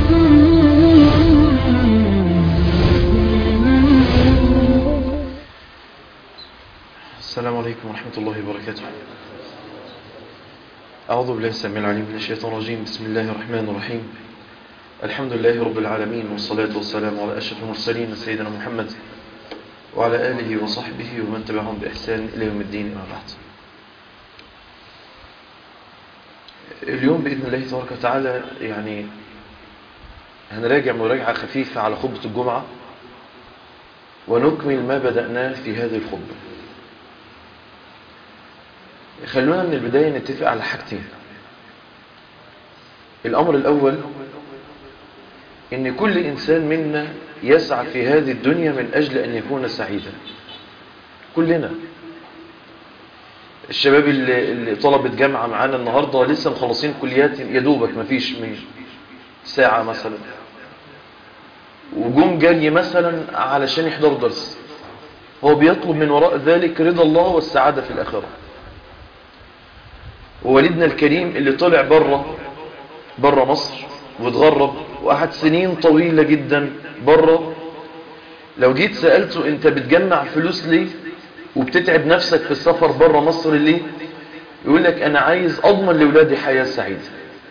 السلام عليكم ورحمة الله وبركاته أعوذ بالله السميع العليم من الشيطان الرجيم بسم الله الرحمن الرحيم الحمد لله رب العالمين والصلاة والسلام على أشرف المرسلين سيدنا محمد وعلى آله وصحبه ومن تبعهم بإحسان إلى يوم الدين أما بعد اليوم بإذن الله تبارك وتعالى يعني هنراجع مراجعة خفيفة على خطبة الجمعة ونكمل ما بدأناه في هذه الخطبة خلونا من البداية نتفق على حاجتين الأمر الأول إن كل إنسان منا يسعى في هذه الدنيا من أجل أن يكون سعيدا كلنا الشباب اللي, اللي طلبت جامعة معانا النهاردة لسه مخلصين كليات يدوبك مفيش من ساعة مثلا وجم جري مثلا علشان يحضروا درس هو بيطلب من وراء ذلك رضا الله والسعادة في الآخرة ووالدنا الكريم اللي طلع بره بره مصر واتغرب وقعد سنين طويلة جدا بره لو جيت سألته انت بتجمع فلوس ليه وبتتعب نفسك في السفر بره مصر ليه يقول لك انا عايز اضمن لولادي حياة سعيدة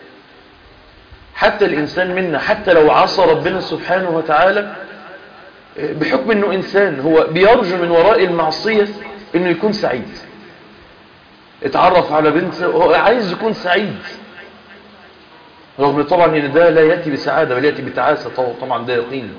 حتى الانسان منا حتى لو عصى ربنا سبحانه وتعالى بحكم انه انسان هو بيرجو من وراء المعصية انه يكون سعيد اتعرف على بنت هو عايز يكون سعيد رغم طبعا ان ده لا يأتي بسعادة بل يأتي بتعاسة طبعا ده يقين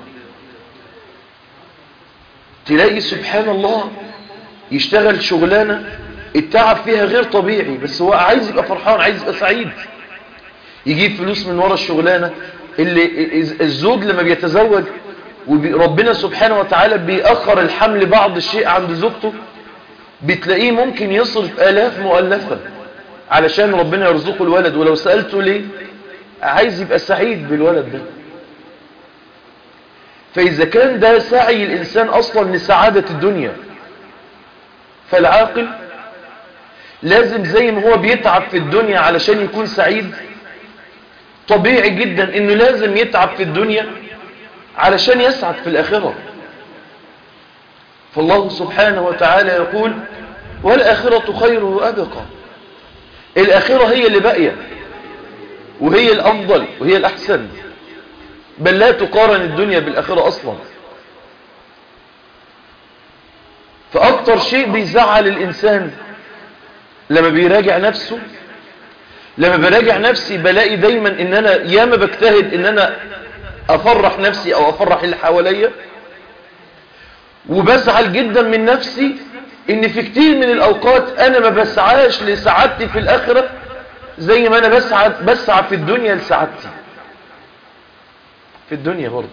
تلاقي سبحان الله يشتغل شغلانة التعب فيها غير طبيعي بس هو عايز يبقى فرحان عايز يبقى سعيد يجيب فلوس من ورا الشغلانة اللي الزوج لما بيتزوج وربنا سبحانه وتعالى بيأخر الحمل بعض الشيء عند زوجته بتلاقيه ممكن يصرف آلاف مؤلفة علشان ربنا يرزقه الولد ولو سألته ليه عايز يبقى سعيد بالولد ده فإذا كان ده سعي الإنسان أصلا لسعادة الدنيا فالعاقل لازم زي ما هو بيتعب في الدنيا علشان يكون سعيد طبيعي جدا انه لازم يتعب في الدنيا علشان يسعد في الآخرة فالله سبحانه وتعالى يقول والآخرة خير وأبقى الآخرة هي اللي باقية وهي الأفضل وهي الأحسن بل لا تقارن الدنيا بالآخرة أصلا فأكتر شيء بيزعل الإنسان لما بيراجع نفسه لما براجع نفسي بلاقي دايما ان انا ياما بجتهد ان انا افرح نفسي او افرح اللي حواليا وبزعل جدا من نفسي ان في كتير من الاوقات انا ما بسعاش لسعادتي في الاخرة زي ما انا بسعى بسعى في الدنيا لسعادتي في الدنيا برضه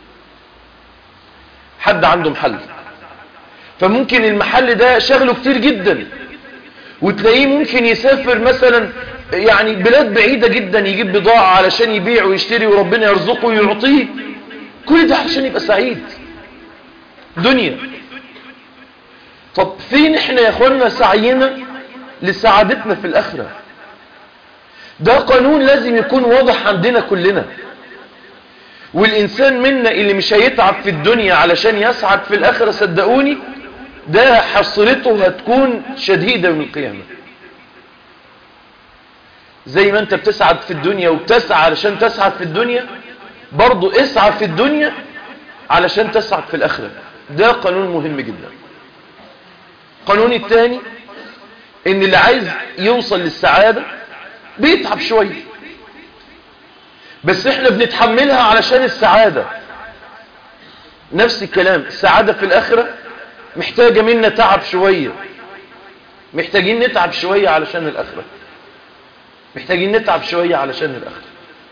حد عنده محل فممكن المحل ده شغله كتير جدا وتلاقيه ممكن يسافر مثلا يعني بلاد بعيدة جدا يجيب بضاعة علشان يبيع ويشتري وربنا يرزقه ويعطيه كل ده علشان يبقى سعيد دنيا طب فين احنا يا اخوانا سعينا لسعادتنا في الاخرة ده قانون لازم يكون واضح عندنا كلنا والانسان منا اللي مش هيتعب في الدنيا علشان يسعد في الاخرة صدقوني ده حصرته هتكون شديدة من القيامة زي ما انت بتسعد في الدنيا وبتسعى علشان تسعد في الدنيا برضو اسعى في الدنيا علشان تسعد في الاخرة ده قانون مهم جدا القانون الثاني ان اللي عايز يوصل للسعادة بيتعب شوية بس احنا بنتحملها علشان السعادة نفس الكلام السعادة في الاخرة محتاجة منا تعب شوية محتاجين نتعب شوية علشان الاخرة محتاجين نتعب شوية علشان الاخرة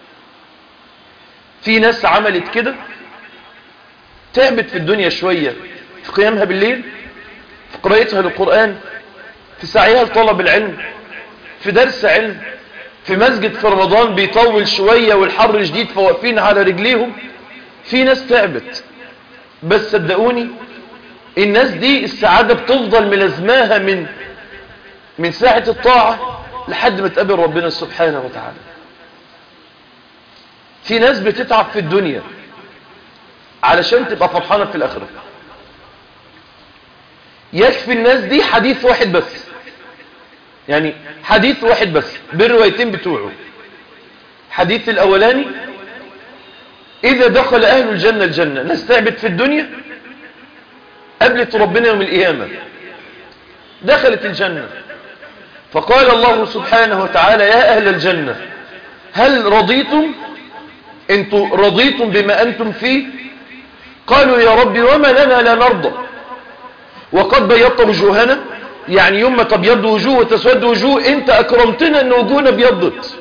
في ناس عملت كده تعبت في الدنيا شوية في قيامها بالليل في قراءتها للقرآن في سعيها لطلب العلم في درس علم في مسجد في رمضان بيطول شوية والحر شديد فواقفين على رجليهم في ناس تعبت بس صدقوني الناس دي السعادة بتفضل ملازماها من من ساعة الطاعة لحد ما تقابل ربنا سبحانه وتعالى في ناس بتتعب في الدنيا علشان تبقى فرحانة في الآخرة يكفي الناس دي حديث واحد بس يعني حديث واحد بس بالروايتين بتوعه حديث الأولاني إذا دخل أهل الجنة الجنة ناس تعبت في الدنيا قبلت ربنا يوم القيامة دخلت الجنة فقال الله سبحانه وتعالى يا أهل الجنة هل رضيتم انتم رضيتم بما أنتم فيه قالوا يا ربي وما لنا لا نرضى وقد بيضت وجوهنا يعني يوم ما تبيض وجوه وتسود وجوه انت اكرمتنا ان وجوهنا بيضت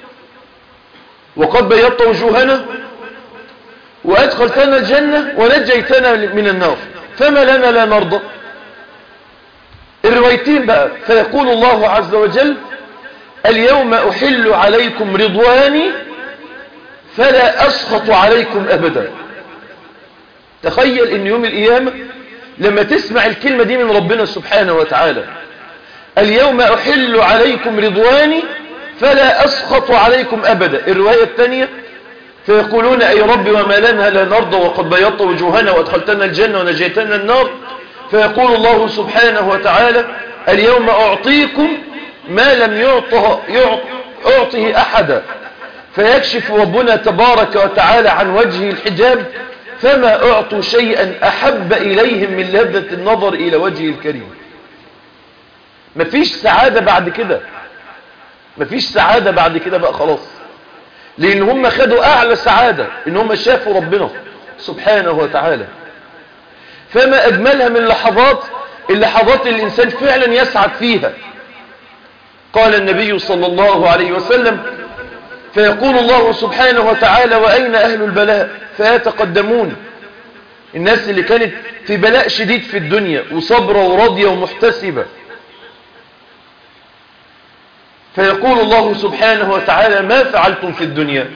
وقد بيضت وجوهنا وادخلتنا الجنة ونجيتنا من النار فما لنا لا نرضى الروايتين بقى فيقول الله عز وجل اليوم احل عليكم رضواني فلا اسخط عليكم ابدا تخيل ان يوم القيامة لما تسمع الكلمة دي من ربنا سبحانه وتعالى اليوم أحل عليكم رضواني فلا أسخط عليكم أبدا الرواية الثانية فيقولون أي رب وما لنا لا نرضى وقد بيضت وجوهنا وأدخلتنا الجنة ونجيتنا النار فيقول الله سبحانه وتعالى اليوم أعطيكم ما لم يعطه, يعطه أحدا فيكشف ربنا تبارك وتعالى عن وجهه الحجاب فما أعطوا شيئا أحب إليهم من لذة النظر إلى وجهه الكريم مفيش سعادة بعد كده مفيش سعادة بعد كده بقى خلاص لأن هم خدوا أعلى سعادة إن هم شافوا ربنا سبحانه وتعالى فما أجملها من لحظات اللحظات اللي الإنسان فعلا يسعد فيها قال النبي صلى الله عليه وسلم فيقول الله سبحانه وتعالى وأين أهل البلاء فيتقدمون الناس اللي كانت في بلاء شديد في الدنيا وصبرة وراضية ومحتسبة فيقول الله سبحانه وتعالى ما فعلتم في الدنيا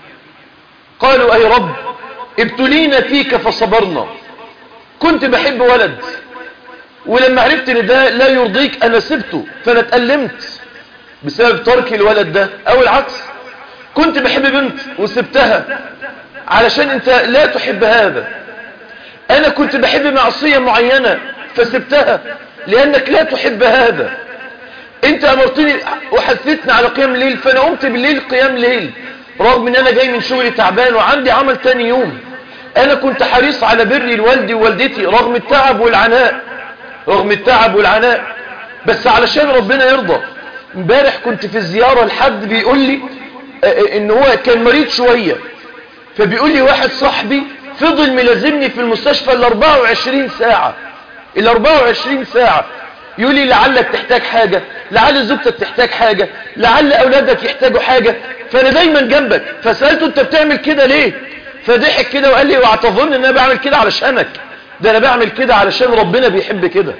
قالوا أي رب ابتلينا فيك فصبرنا كنت بحب ولد ولما عرفت ان ده لا يرضيك انا سبته فانا اتألمت بسبب ترك الولد ده او العكس كنت بحب بنت وسبتها علشان انت لا تحب هذا انا كنت بحب معصية معينة فسبتها لانك لا تحب هذا انت امرتني وحثتني على قيام الليل فانا قمت بالليل قيام ليل رغم ان انا جاي من شغلي تعبان وعندي عمل تاني يوم انا كنت حريص على بري لوالدي ووالدتي رغم التعب والعناء رغم التعب والعناء بس علشان ربنا يرضى امبارح كنت في الزيارة لحد بيقول لي ان هو كان مريض شوية فبيقول لي واحد صاحبي فضل ملازمني في المستشفى ال 24 ساعة ال 24 ساعة يقول لي لعلك تحتاج حاجة لعل زوجتك تحتاج حاجة لعل اولادك يحتاجوا حاجة فانا دايما جنبك فسألته انت بتعمل كده ليه فضحك كده وقال لي واعتظرني ان انا بعمل كده علشانك ده انا بعمل كده علشان ربنا بيحب كده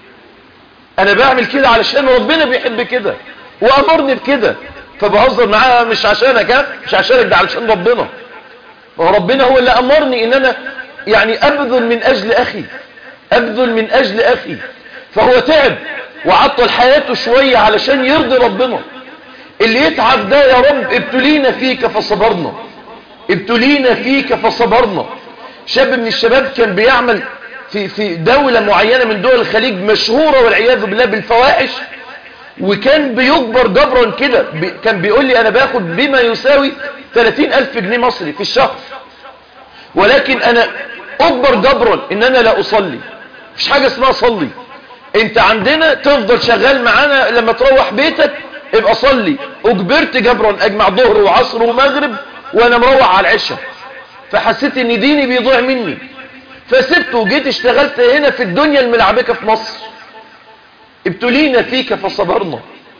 انا بعمل كده علشان ربنا بيحب كده وامرني بكده فبهزر معاه مش عشانك ها مش عشانك ده علشان ربنا ما هو ربنا هو اللي امرني ان انا يعني ابذل من اجل اخي ابذل من اجل اخي فهو تعب وعطل حياته شوية علشان يرضي ربنا اللي يتعب ده يا رب ابتلينا فيك فصبرنا ابتلينا فيك فصبرنا شاب من الشباب كان بيعمل في في دولة معينة من دول الخليج مشهورة والعياذ بالله بالفواحش وكان بيجبر جبرا كده بي كان بيقول لي انا باخد بما يساوي 30 الف جنيه مصري في الشهر ولكن انا اجبر جبرا ان انا لا اصلي مفيش حاجة اسمها صلي انت عندنا تفضل شغال معانا لما تروح بيتك ابقى صلي اجبرت جبرا اجمع ظهر وعصر ومغرب وانا مروح على العشاء فحسيت ان ديني بيضيع مني فسبت وجيت اشتغلت هنا في الدنيا الملعبكة في مصر ابتلينا فيك فصبرنا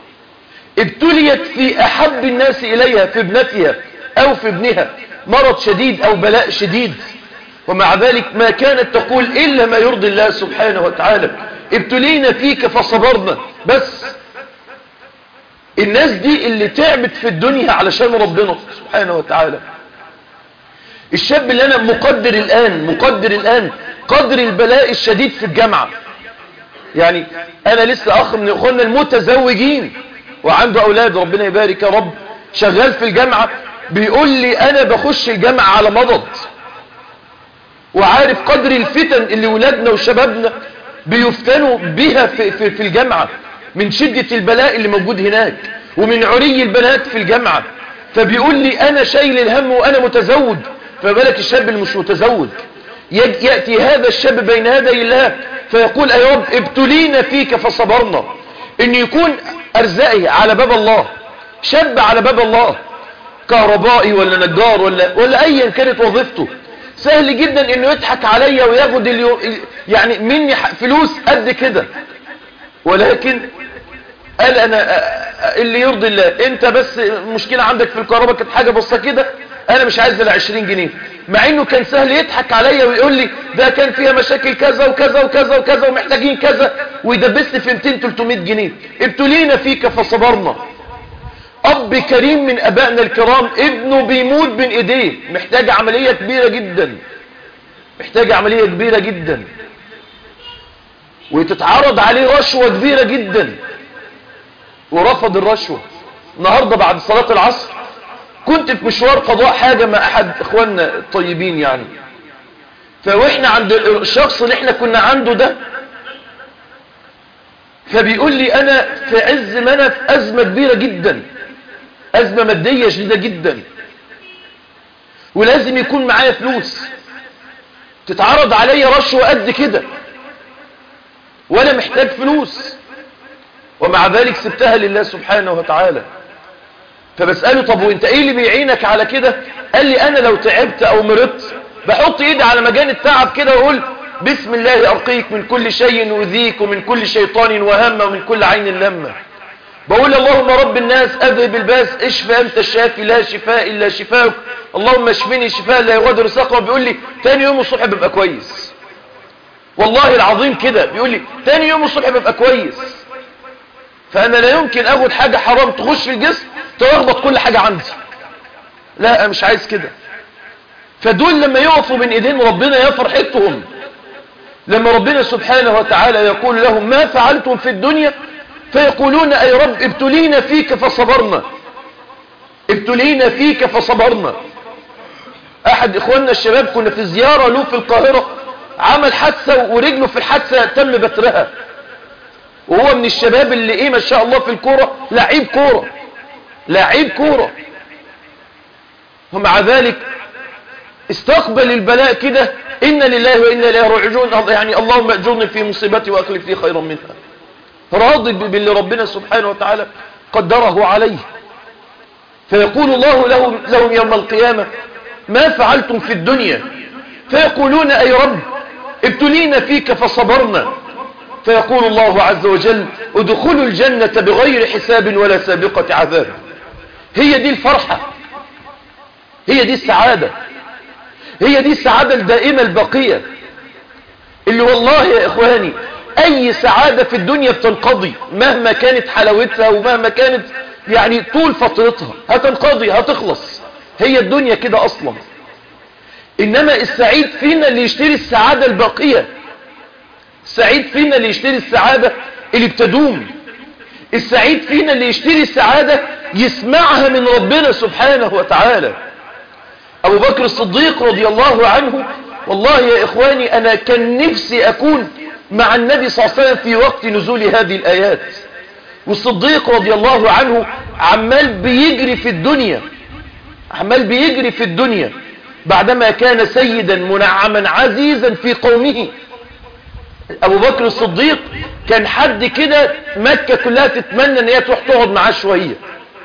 ابتليت في احب الناس اليها في ابنتها او في ابنها مرض شديد او بلاء شديد ومع ذلك ما كانت تقول الا ما يرضي الله سبحانه وتعالى ابتلينا فيك فصبرنا بس الناس دي اللي تعبت في الدنيا علشان ربنا سبحانه وتعالى الشاب اللي انا مقدر الان مقدر الان قدر البلاء الشديد في الجامعة يعني انا لسه اخ من اخواننا المتزوجين وعنده اولاد ربنا يبارك يا رب شغال في الجامعة بيقول لي انا بخش الجامعة على مضض وعارف قدر الفتن اللي ولادنا وشبابنا بيفتنوا بها في, في, في الجامعة من شدة البلاء اللي موجود هناك ومن عري البنات في الجامعة فبيقول لي انا شايل الهم وانا متزوج فبالك الشاب اللي مش متزوج يأتي هذا الشاب بين يدي الله فيقول يا رب ابتلينا فيك فصبرنا ان يكون ارزاقي على باب الله شاب على باب الله كهربائي ولا نجار ولا, ولا ايا كانت وظيفته سهل جدا انه يضحك عليا وياخد اليو... يعني مني فلوس قد كده ولكن قال انا اللي يرضي الله انت بس مشكلة عندك في الكهرباء كانت حاجة بسيطة كده انا مش عايز ال 20 جنيه مع انه كان سهل يضحك عليا ويقول لي ده كان فيها مشاكل كذا وكذا وكذا وكذا ومحتاجين كذا ويدبسني في 200 300 جنيه ابتلينا فيك فصبرنا اب كريم من ابائنا الكرام ابنه بيموت بين ايديه محتاج عملية كبيرة جدا محتاج عملية كبيرة جدا وتتعرض عليه رشوة كبيرة جدا ورفض الرشوة النهاردة بعد صلاة العصر كنت في مشوار قضاء حاجة مع احد اخواننا الطيبين يعني فواحنا عند الشخص اللي احنا كنا عنده ده فبيقول لي انا في عز ما انا في ازمة كبيرة جدا ازمة مادية شديدة جدا ولازم يكون معايا فلوس تتعرض عليا رشوة قد كده وانا محتاج فلوس ومع ذلك سبتها لله سبحانه وتعالى فبسأله طب وانت ايه اللي بيعينك على كده قال لي انا لو تعبت او مرضت بحط ايدي على مجان التعب كده واقول بسم الله ارقيك من كل شيء يؤذيك ومن كل شيطان وهمة ومن كل عين لمة بقول اللهم رب الناس اذهب الباس اشفى انت الشافي لا شفاء الا شفاءك اللهم اشفني شفاء لا يغادر سقما بيقول لي تاني يوم الصبح ببقى كويس والله العظيم كده بيقول لي تاني يوم الصبح ببقى كويس فانا لا يمكن اخد حاجة حرام تخش في الجسم تلخبط كل حاجة عندي لا مش عايز كده فدول لما يقفوا من ايدين ربنا يا فرحتهم لما ربنا سبحانه وتعالى يقول لهم ما فعلتم في الدنيا فيقولون اي رب ابتلينا فيك فصبرنا ابتلينا فيك فصبرنا احد اخواننا الشباب كنا في زيارة له في القاهرة عمل حادثة ورجله في الحادثة تم بترها وهو من الشباب اللي ايه ما شاء الله في الكورة لعيب كورة لعيب كورة ومع ذلك استقبل البلاء كده إن لله وإنا إليه راجعون يعني اللهم أجرني في مصيبتي وأخلف لي خيرا منها راضي باللي ربنا سبحانه وتعالى قدره عليه فيقول الله لهم, لهم يوم القيامة ما فعلتم في الدنيا فيقولون أي رب ابتلينا فيك فصبرنا فيقول الله عز وجل ادخلوا الجنة بغير حساب ولا سابقة عذاب هي دي الفرحة هي دي السعادة هي دي السعادة الدائمة البقية اللي والله يا إخواني أي سعادة في الدنيا بتنقضي مهما كانت حلاوتها ومهما كانت يعني طول فترتها هتنقضي هتخلص هي الدنيا كده أصلا إنما السعيد فينا اللي يشتري السعادة الباقية السعيد فينا اللي يشتري السعادة اللي بتدوم السعيد فينا اللي يشتري السعادة يسمعها من ربنا سبحانه وتعالى أبو بكر الصديق رضي الله عنه والله يا إخواني أنا كان نفسي أكون مع النبي صلى الله عليه وسلم في وقت نزول هذه الآيات والصديق رضي الله عنه عمال بيجري في الدنيا عمال بيجري في الدنيا بعدما كان سيدا منعما عزيزا في قومه ابو بكر الصديق كان حد كده مكة كلها تتمنى ان هي تروح تقعد معاه شوية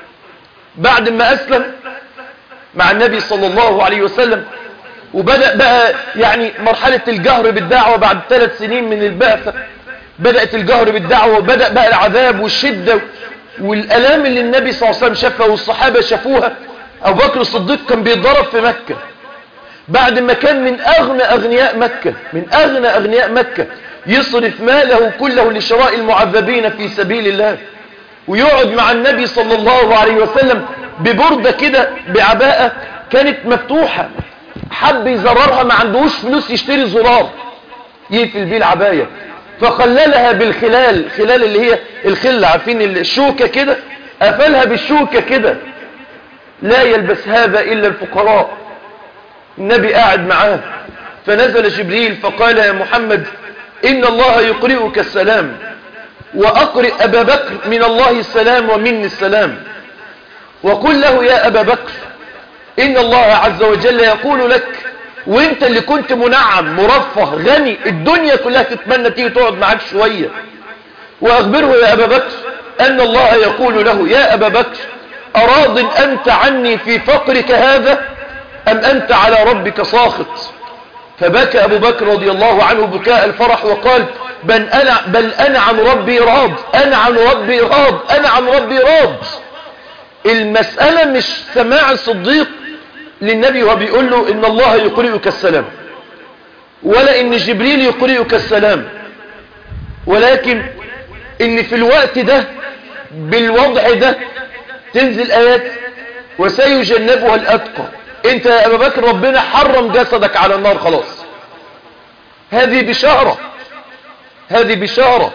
بعد ما اسلم مع النبي صلى الله عليه وسلم وبدأ بقى يعني مرحلة الجهر بالدعوة بعد ثلاث سنين من البعثة بدأت الجهر بالدعوة وبدأ بقى العذاب والشدة والألام اللي النبي صلى الله عليه وسلم شافها والصحابة شافوها أبو بكر الصديق كان بيتضرب في مكة بعد ما كان من أغنى أغنياء مكة من أغنى أغنياء مكة يصرف ماله كله لشراء المعذبين في سبيل الله ويقعد مع النبي صلى الله عليه وسلم ببردة كده بعباءة كانت مفتوحة حب يزررها ما عندهوش فلوس يشتري زرار يقفل بيه العباية فخللها بالخلال خلال اللي هي الخلة عارفين الشوكة كده قفلها بالشوكة كده لا يلبس هذا إلا الفقراء النبي قاعد معاه فنزل جبريل فقال يا محمد إن الله يقرئك السلام وأقرئ أبا بكر من الله السلام ومني السلام وقل له يا أبا بكر إن الله عز وجل يقول لك وانت اللي كنت منعم مرفه غني الدنيا كلها تتمنى تيجي تقعد معاك شوية وأخبره يا أبا بكر أن الله يقول له يا أبا بكر أراض أنت عني في فقرك هذا أم أنت على ربك ساخط فبكى أبو بكر رضي الله عنه بكاء الفرح وقال بل أنا, بل أنا عن ربي راض أنا عن ربي راض أنا عن ربي راض المسألة مش سماع الصديق للنبي وهو بيقول له إن الله يقرئك السلام ولا إن جبريل يقرئك السلام ولكن إن في الوقت ده بالوضع ده تنزل آيات وسيجنبها الأتقى انت يا ابا بكر ربنا حرم جسدك على النار خلاص هذه بشارة هذه بشارة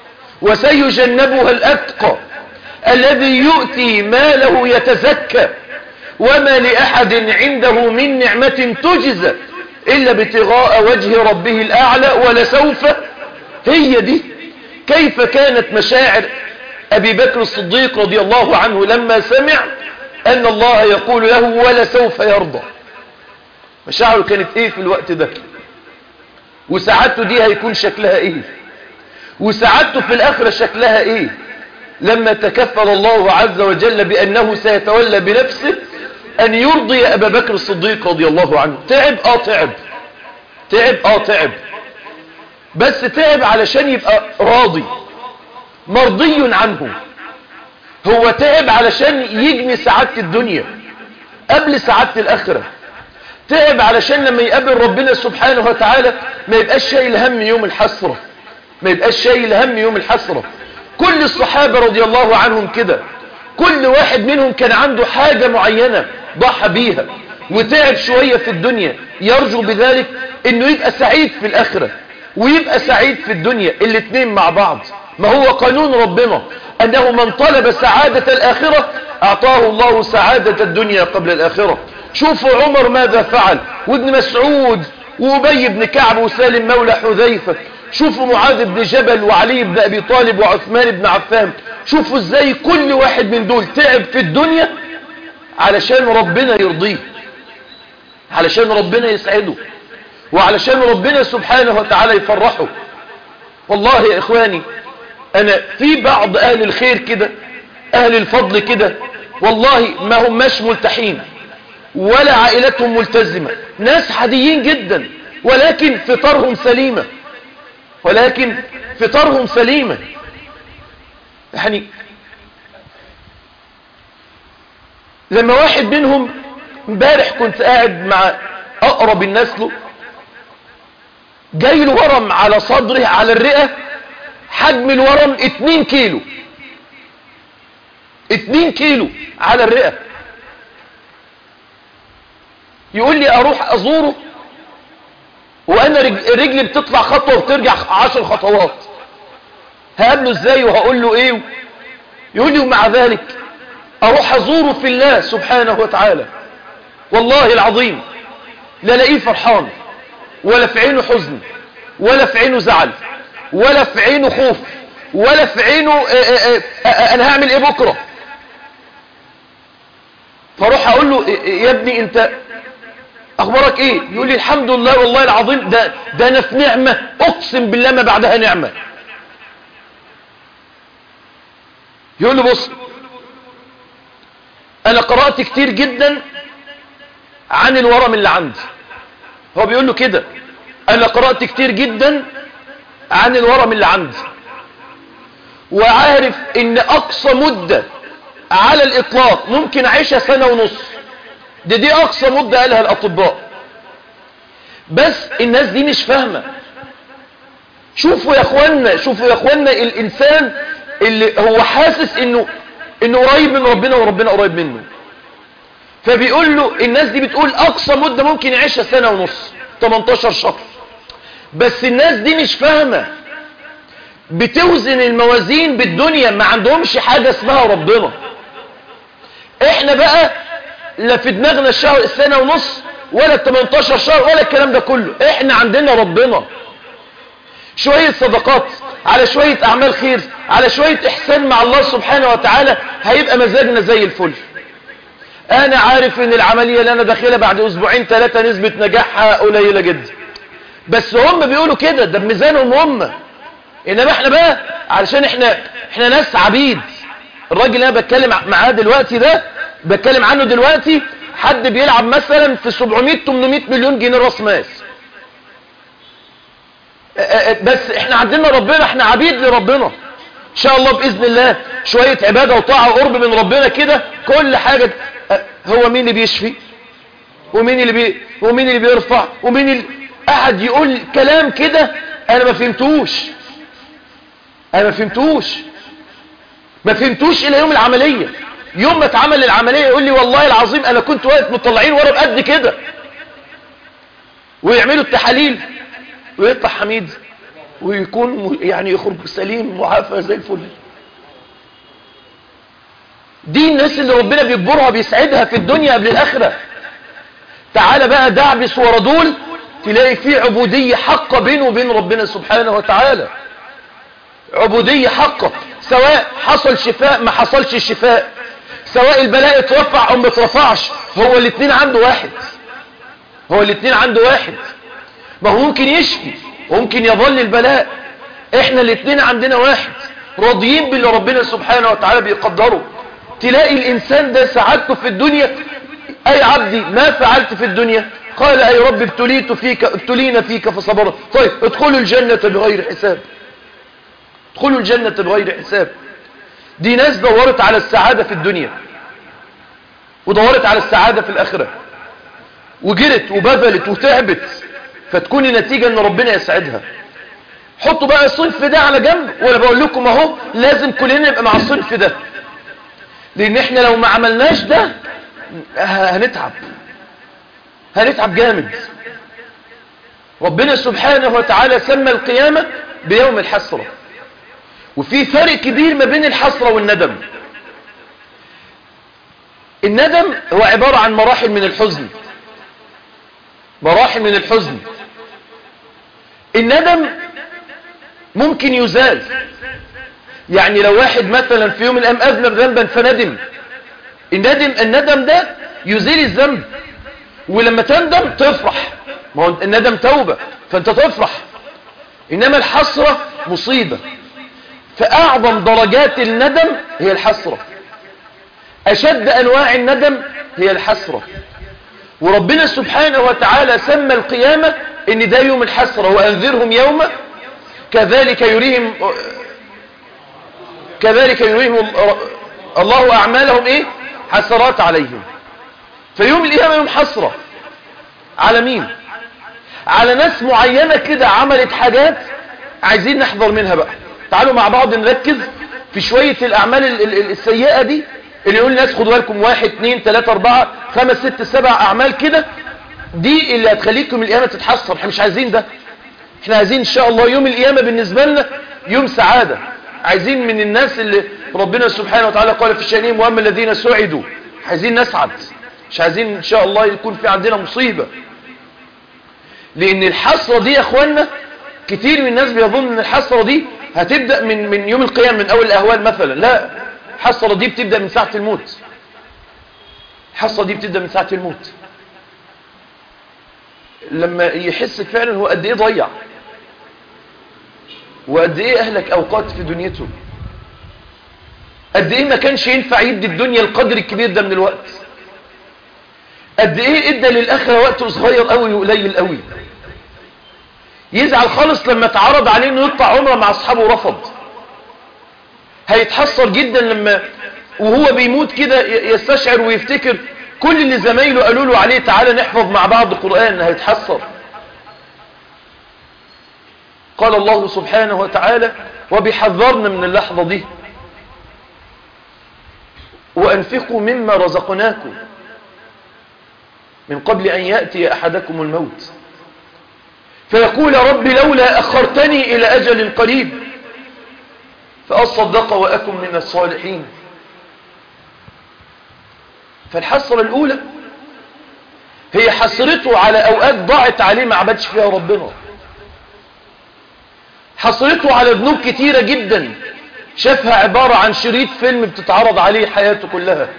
وسيجنبها الأتقى الذي يؤتي ماله يتزكى وما لأحد عنده من نعمة تجزى إلا ابتغاء وجه ربه الأعلى ولسوف هي دي كيف كانت مشاعر أبي بكر الصديق رضي الله عنه لما سمع أن الله يقول له ولسوف يرضى مشاعره كانت إيه في الوقت ده وسعادته دي هيكون شكلها إيه وسعادته في الآخرة شكلها إيه لما تكفل الله عز وجل بأنه سيتولى بنفسه أن يرضي أبا بكر الصديق رضي الله عنه تعب آه تعب تعب آه تعب بس تعب علشان يبقى راضي مرضي عنه هو تعب علشان يجني سعادة الدنيا قبل سعادة الآخرة تعب علشان لما يقابل ربنا سبحانه وتعالى ما يبقاش شايل هم يوم الحسرة ما يبقاش شايل هم يوم الحسرة كل الصحابة رضي الله عنهم كده كل واحد منهم كان عنده حاجة معينة ضحى بيها وتعب شوية في الدنيا يرجو بذلك انه يبقى سعيد في الاخرة ويبقى سعيد في الدنيا الاتنين مع بعض ما هو قانون ربنا انه من طلب سعادة الاخرة اعطاه الله سعادة الدنيا قبل الاخرة شوفوا عمر ماذا فعل وابن مسعود وابي بن كعب وسالم مولى حذيفة شوفوا معاذ بن جبل وعلي بن ابي طالب وعثمان بن عفان شوفوا ازاي كل واحد من دول تعب في الدنيا علشان ربنا يرضيه علشان ربنا يسعده وعلشان ربنا سبحانه وتعالى يفرحه والله يا اخواني انا في بعض اهل الخير كده اهل الفضل كده والله ما هماش ملتحين ولا عائلتهم ملتزمة ناس عاديين جدا ولكن فطرهم سليمة ولكن فطرهم سليمة يعني لما واحد منهم امبارح كنت قاعد مع اقرب الناس له جاي له ورم على صدره على الرئة حجم الورم 2 كيلو 2 كيلو على الرئة يقول لي اروح ازوره وانا رجلي بتطلع خطوة وبترجع عشر خطوات هقابله ازاي وهقول له ايه يقول لي ومع ذلك اروح ازوره في الله سبحانه وتعالى والله العظيم لا لاقيه فرحان ولا في عينه حزن ولا في عينه زعل ولا في عينه خوف ولا في عينه آآ آآ انا هعمل ايه بكرة فاروح اقول له يا ابني انت اخبارك ايه يقول لي الحمد لله والله العظيم ده, ده انا في نعمة اقسم بالله ما بعدها نعمة يقول له بص انا قرأت كتير جدا عن الورم اللي عندي هو بيقول له كده انا قرأت كتير جدا عن الورم اللي عندي وعارف ان اقصى مدة على الاطلاق ممكن اعيشها سنة ونص دي دي اقصى مدة قالها الاطباء بس الناس دي مش فاهمة شوفوا يا اخوانا شوفوا يا اخوانا الانسان اللي هو حاسس انه انه قريب من ربنا وربنا قريب منه فبيقول له الناس دي بتقول اقصى مدة ممكن يعيشها سنة ونص 18 شهر بس الناس دي مش فاهمة بتوزن الموازين بالدنيا ما عندهمش حاجة اسمها ربنا احنا بقى لا في دماغنا الشهر السنة ونص ولا 18 شهر ولا الكلام ده كله احنا عندنا ربنا شوية صدقات على شوية اعمال خير على شوية احسان مع الله سبحانه وتعالى هيبقى مزاجنا زي الفل انا عارف ان العملية اللي انا داخلها بعد اسبوعين ثلاثة نسبة نجاحها قليلة جدا بس هم بيقولوا كده ده بميزانهم هم انما احنا بقى علشان احنا احنا ناس عبيد الراجل اللي انا بتكلم معاه دلوقتي ده بتكلم عنه دلوقتي حد بيلعب مثلا في 700 800 مليون جنيه راس مال بس احنا عندنا ربنا احنا عبيد لربنا ان شاء الله باذن الله شويه عباده وطاعه وقرب من ربنا كده كل حاجه هو مين اللي بيشفي ومين اللي بي ومين اللي بيرفع ومين اللي قاعد يقول كلام كده انا ما فهمتوش انا ما فهمتوش ما فهمتوش الى يوم العمليه يوم ما اتعمل العمليه يقول لي والله العظيم انا كنت واقف مطلعين ورا بقد كده ويعملوا التحاليل ويطلع حميد ويكون يعني يخرج سليم معافى زي الفل دي الناس اللي ربنا بيجبرها بيسعدها في الدنيا قبل الاخره تعالى بقى دعبس ورا دول تلاقي فيه عبوديه حقه بينه وبين ربنا سبحانه وتعالى عبوديه حقه سواء حصل شفاء ما حصلش شفاء سواء البلاء اترفع او ما اترفعش هو الاثنين عنده واحد هو الاثنين عنده واحد ما هو ممكن يشفي وممكن يظل البلاء احنا الاثنين عندنا واحد راضيين باللي ربنا سبحانه وتعالى بيقدره تلاقي الانسان ده سعادته في الدنيا اي عبدي ما فعلت في الدنيا قال اي رب ابتليت فيك ابتلينا فيك فصبرت طيب ادخلوا الجنة بغير حساب ادخلوا الجنة بغير حساب دي ناس دورت على السعادة في الدنيا ودورت على السعادة في الآخرة وجرت وبذلت وتعبت فتكون النتيجة ان ربنا يسعدها حطوا بقى الصنف ده على جنب وانا بقول لكم اهو لازم كلنا نبقى مع الصنف ده لان احنا لو ما عملناش ده هنتعب هنتعب جامد ربنا سبحانه وتعالى سمى القيامة بيوم الحسرة وفي فرق كبير ما بين الحسرة والندم الندم هو عبارة عن مراحل من الحزن مراحل من الحزن الندم ممكن يزال يعني لو واحد مثلا في يوم من الأيام أذنب ذنبا فندم الندم الندم ده يزيل الذنب ولما تندم تفرح ما هو الندم توبة فانت تفرح إنما الحسرة مصيبة فأعظم درجات الندم هي الحسرة أشد أنواع الندم هي الحسرة وربنا سبحانه وتعالى سمى القيامة ان ده يوم الحسرة وانذرهم يوم كذلك يريهم كذلك يريهم الله اعمالهم ايه حسرات عليهم فيوم القيامة يوم حسرة على مين على ناس معينة كده عملت حاجات عايزين نحذر منها بقى تعالوا مع بعض نركز في شوية الاعمال السيئة دي اللي يقول الناس خدوا بالكم واحد اتنين تلاتة اربعة خمس ست سبع اعمال كده دي اللي هتخليكم القيامة تتحسر احنا مش عايزين ده احنا عايزين ان شاء الله يوم القيامة بالنسبة لنا يوم سعادة عايزين من الناس اللي ربنا سبحانه وتعالى قال في الشأنين واما الذين سعدوا عايزين نسعد مش عايزين ان شاء الله يكون في عندنا مصيبة لان الحسرة دي يا اخوانا كتير من الناس بيظن ان الحسرة دي هتبدأ من من يوم القيامة من اول الاهوال مثلا لا الحسرة دي بتبدأ من ساعة الموت الحسرة دي بتبدأ من ساعة الموت لما يحس فعلا هو قد ايه ضيع وقد ايه اهلك اوقات في دنيته قد ايه ما كانش ينفع يدي الدنيا القدر الكبير ده من الوقت قد ايه ادى للاخره وقت صغير قوي وقليل قوي يزعل خالص لما اتعرض عليه انه يطلع عمره مع اصحابه ورفض هيتحسر جدا لما وهو بيموت كده يستشعر ويفتكر كل اللي زمايله قالوا له عليه تعالى نحفظ مع بعض قرآن هيتحسر قال الله سبحانه وتعالى وبيحذرنا من اللحظة دي وأنفقوا مما رزقناكم من قبل أن يأتي أحدكم الموت فيقول رب لولا أخرتني إلى أجل قريب فأصدق وأكن من الصالحين فالحسرة الأولى هي حسرته على أوقات ضاعت عليه ما عبدش فيها ربنا حسرته على ذنوب كتيرة جدا شافها عبارة عن شريط فيلم بتتعرض عليه حياته كلها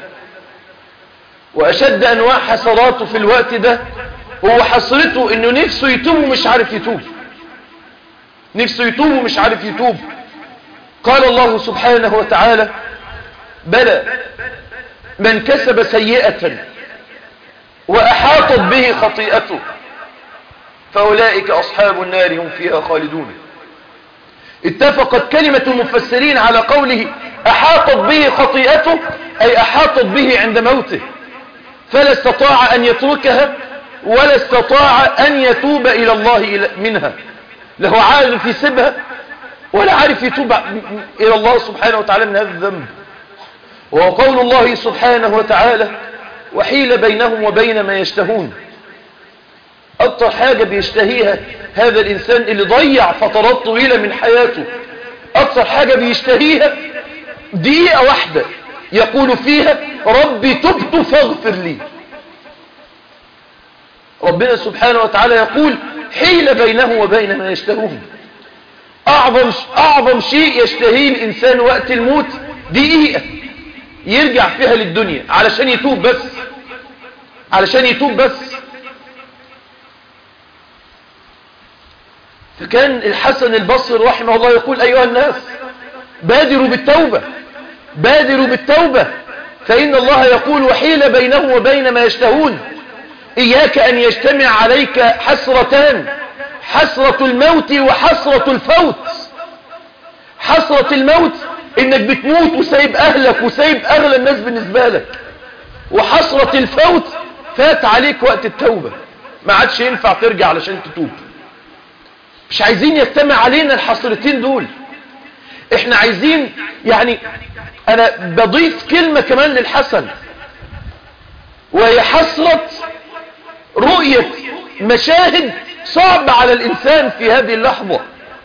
وأشد أنواع حسراته في الوقت ده هو حسرته إنه نفسه يتوب ومش عارف يتوب نفسه يتوب ومش عارف يتوب قال الله سبحانه وتعالى بلى من كسب سيئة وأحاطت به خطيئته فأولئك أصحاب النار هم فيها خالدون اتفقت كلمة المفسرين على قوله أحاطت به خطيئته أي أحاطت به عند موته فلا استطاع أن يتركها ولا استطاع أن يتوب إلى الله منها له عارف يسيبها ولا عارف يتوب إلى الله سبحانه وتعالى من هذا الذنب وهو قول الله سبحانه وتعالى وحيل بينهم وبين ما يشتهون أكتر حاجة بيشتهيها هذا الإنسان اللي ضيع فترات طويلة من حياته أكتر حاجة بيشتهيها دقيقة واحدة يقول فيها ربي تبت فاغفر لي ربنا سبحانه وتعالى يقول حيل بينه وبين ما يشتهون أعظم, أعظم شيء يشتهيه الإنسان وقت الموت دقيقة يرجع فيها للدنيا علشان يتوب بس علشان يتوب بس فكان الحسن البصري رحمه الله يقول أيها الناس بادروا بالتوبة بادروا بالتوبة فإن الله يقول وحيل بينه وبين ما يشتهون إياك أن يجتمع عليك حسرتان حسرة الموت وحسرة الفوت حسرة الموت إنك بتموت وسايب أهلك وسايب أغلى الناس بالنسبة لك وحسرة الفوت فات عليك وقت التوبة ما عادش ينفع ترجع علشان تتوب مش عايزين يجتمع علينا الحسرتين دول احنا عايزين يعني انا بضيف كلمة كمان للحسن وهي حسرة رؤية مشاهد صعبة على الانسان في هذه اللحظة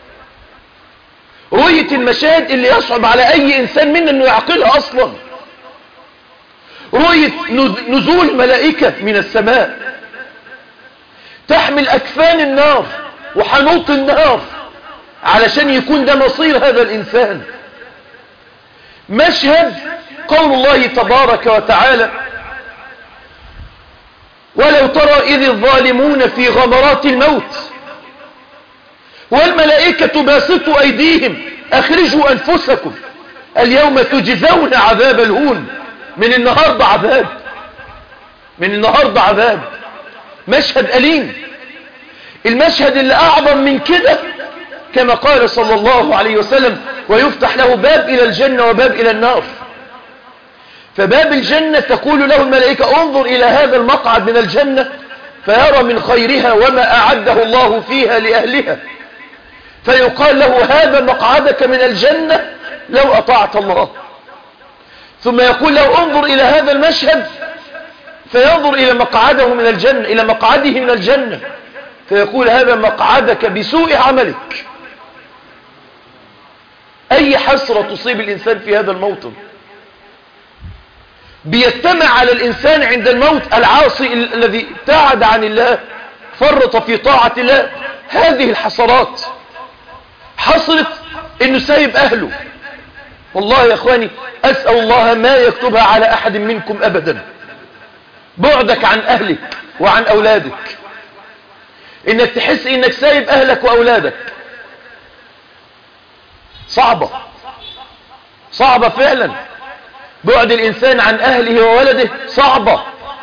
رؤية المشاهد اللي يصعب على اي انسان منا انه يعقلها اصلا رؤية نزول ملائكة من السماء تحمل اكفان النار وحنوط النار علشان يكون ده مصير هذا الإنسان مشهد قول الله تبارك وتعالى ولو ترى إذ الظالمون في غمرات الموت والملائكة باسطوا أيديهم أخرجوا أنفسكم اليوم تجزون عذاب الهون من النهاردة عذاب من النهاردة عذاب مشهد أليم المشهد اللي أعظم من كده كما قال صلى الله عليه وسلم ويفتح له باب إلى الجنة وباب إلى النار فباب الجنة تقول له الملائكة انظر إلى هذا المقعد من الجنة فيرى من خيرها وما أعده الله فيها لأهلها فيقال له هذا مقعدك من الجنة لو أطعت الله ثم يقول له انظر إلى هذا المشهد فينظر إلى مقعده من الجنة إلى مقعده من الجنة فيقول هذا مقعدك بسوء عملك أي حسرة تصيب الإنسان في هذا الموطن بيجتمع على الإنسان عند الموت العاصي الذي ابتعد عن الله فرط في طاعة الله هذه الحسرات حصلت انه سايب اهله والله يا اخواني اسأل الله ما يكتبها على احد منكم ابدا بعدك عن اهلك وعن اولادك انك تحس انك سايب اهلك واولادك صعبة صعبة فعلا بعد الانسان عن اهله وولده صعبة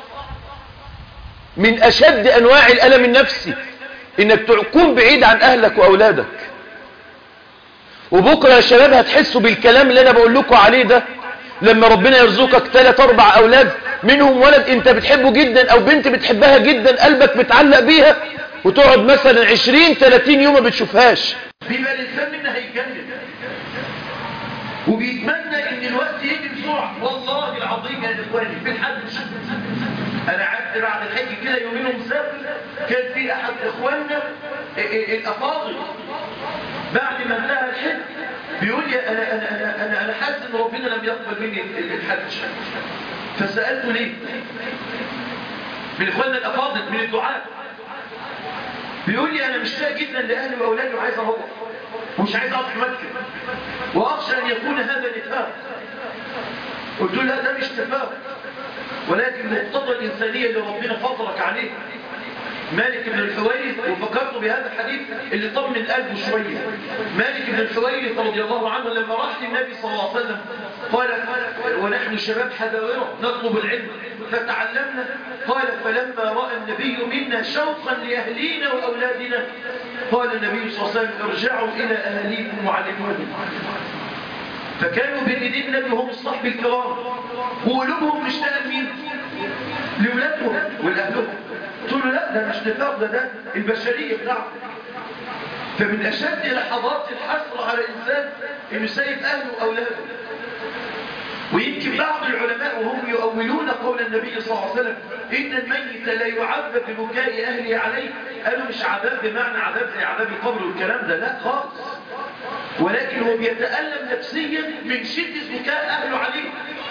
من اشد انواع الالم النفسي انك تكون بعيد عن اهلك واولادك وبكرة يا شباب هتحسوا بالكلام اللي انا بقول لكم عليه ده لما ربنا يرزقك ثلاث اربع اولاد منهم ولد انت بتحبه جدا او بنت بتحبها جدا قلبك متعلق بيها وتقعد مثلا عشرين ثلاثين يوم ما بتشوفهاش بيبقى الانسان منا هيتجنن وبيتمنى ان الوقت يجي بسرعه والله العظيم يا اخواني بالحد انا قعدت بعد الحج كده يومين ومسافر كان في احد اخواننا الافاضل بعد ما انتهى الحج بيقول لي انا انا انا انا, أنا حاسس ان ربنا لم يقبل مني الحج فسألته ليه من إخواننا الأفاضل من الدعاء بيقول لي أنا مشتاق جدا لأهلي وأولادي وعايز أروح ومش عايز أقعد في مكة وأخشى أن يكون هذا نفاق قلت له لا ده مش نفاق ولكن مقتضى الإنسانية اللي ربنا فطرك عليه مالك بن الحويرث وفكرت بهذا الحديث اللي طمن قلبه شوية مالك بن الحويرث رضي الله عنه لما راح للنبي صلى الله عليه وسلم قال ونحن شباب حذاورة نطلب العلم فتعلمنا قال فلما رأى النبي منا شوقا لأهلينا وأولادنا قال النبي صلى الله عليه وسلم ارجعوا إلى أهليكم وعلموهم فكانوا بين ايدين النبي هم الصحب الكرام وقلوبهم مشتاقه لمين؟ لاولادهم ولاهلهم قلت له لا ده مش نفاق ده ده البشريه بتاعته فمن اشد لحظات الحسره على الانسان انه سايب اهله واولاده ويمكن بعض العلماء وهم يؤولون قول النبي صلى الله عليه وسلم إن الميت لا يعذب ببكاء أهله عليه قالوا مش عذاب بمعنى عذاب زي عذاب القبر والكلام ده لا خالص ولكن هو بيتألم نفسيا من شدة بكاء أهله عليه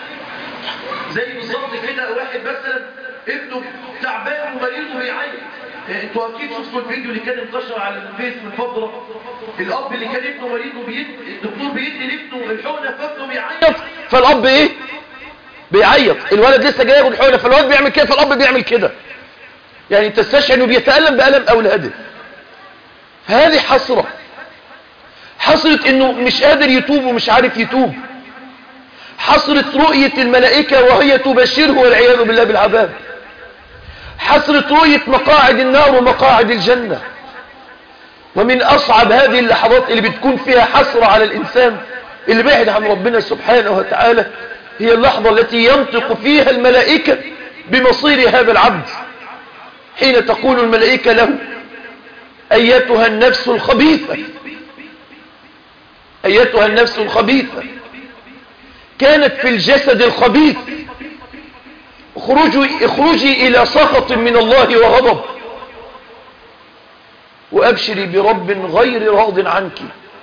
زي بالظبط كده واحد مثلا ابنه تعبان ومريض وبيعيط انتوا اكيد شفتوا الفيديو اللي كان انتشر على الفيس من فتره الاب اللي كان ابنه مريض وبيد الدكتور بيدي لابنه الحقنه فابنه بيعيط فالاب ايه بيعيط الولد لسه جاي ياخد الحقنه فالولد بيعمل كده فالاب بيعمل كده يعني تستشعر انه بيتالم بالم اولاده فهذه حسره حصلت انه مش قادر يتوب ومش عارف يتوب حصلت رؤية الملائكة وهي تبشره والعياذ بالله بالعذاب حصلت رؤية مقاعد النار ومقاعد الجنة ومن أصعب هذه اللحظات اللي بتكون فيها حسرة على الإنسان اللي بعد عن ربنا سبحانه وتعالى هي اللحظة التي ينطق فيها الملائكة بمصير هذا العبد حين تقول الملائكة له أيتها النفس الخبيثة أيتها النفس الخبيثة كانت في الجسد الخبيث اخرجي, اخرجي إلى سخط من الله وغضب وأبشري برب غير راض عنك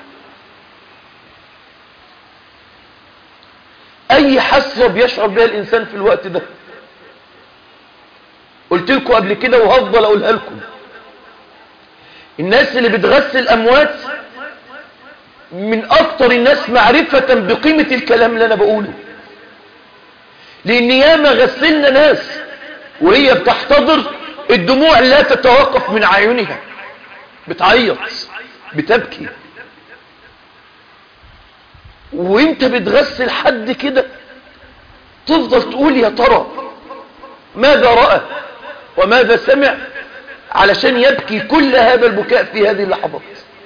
أي حسرة بيشعر بها الإنسان في الوقت ده قلت لكم قبل كده وهفضل أقولها لكم الناس اللي بتغسل أموات من أكتر الناس معرفة بقيمة الكلام اللي أنا بقوله لأن ياما غسلنا ناس وهي بتحتضر الدموع لا تتوقف من عيونها بتعيط بتبكي وانت بتغسل حد كده تفضل تقول يا ترى ماذا رأى وماذا سمع علشان يبكي كل هذا البكاء في هذه اللحظات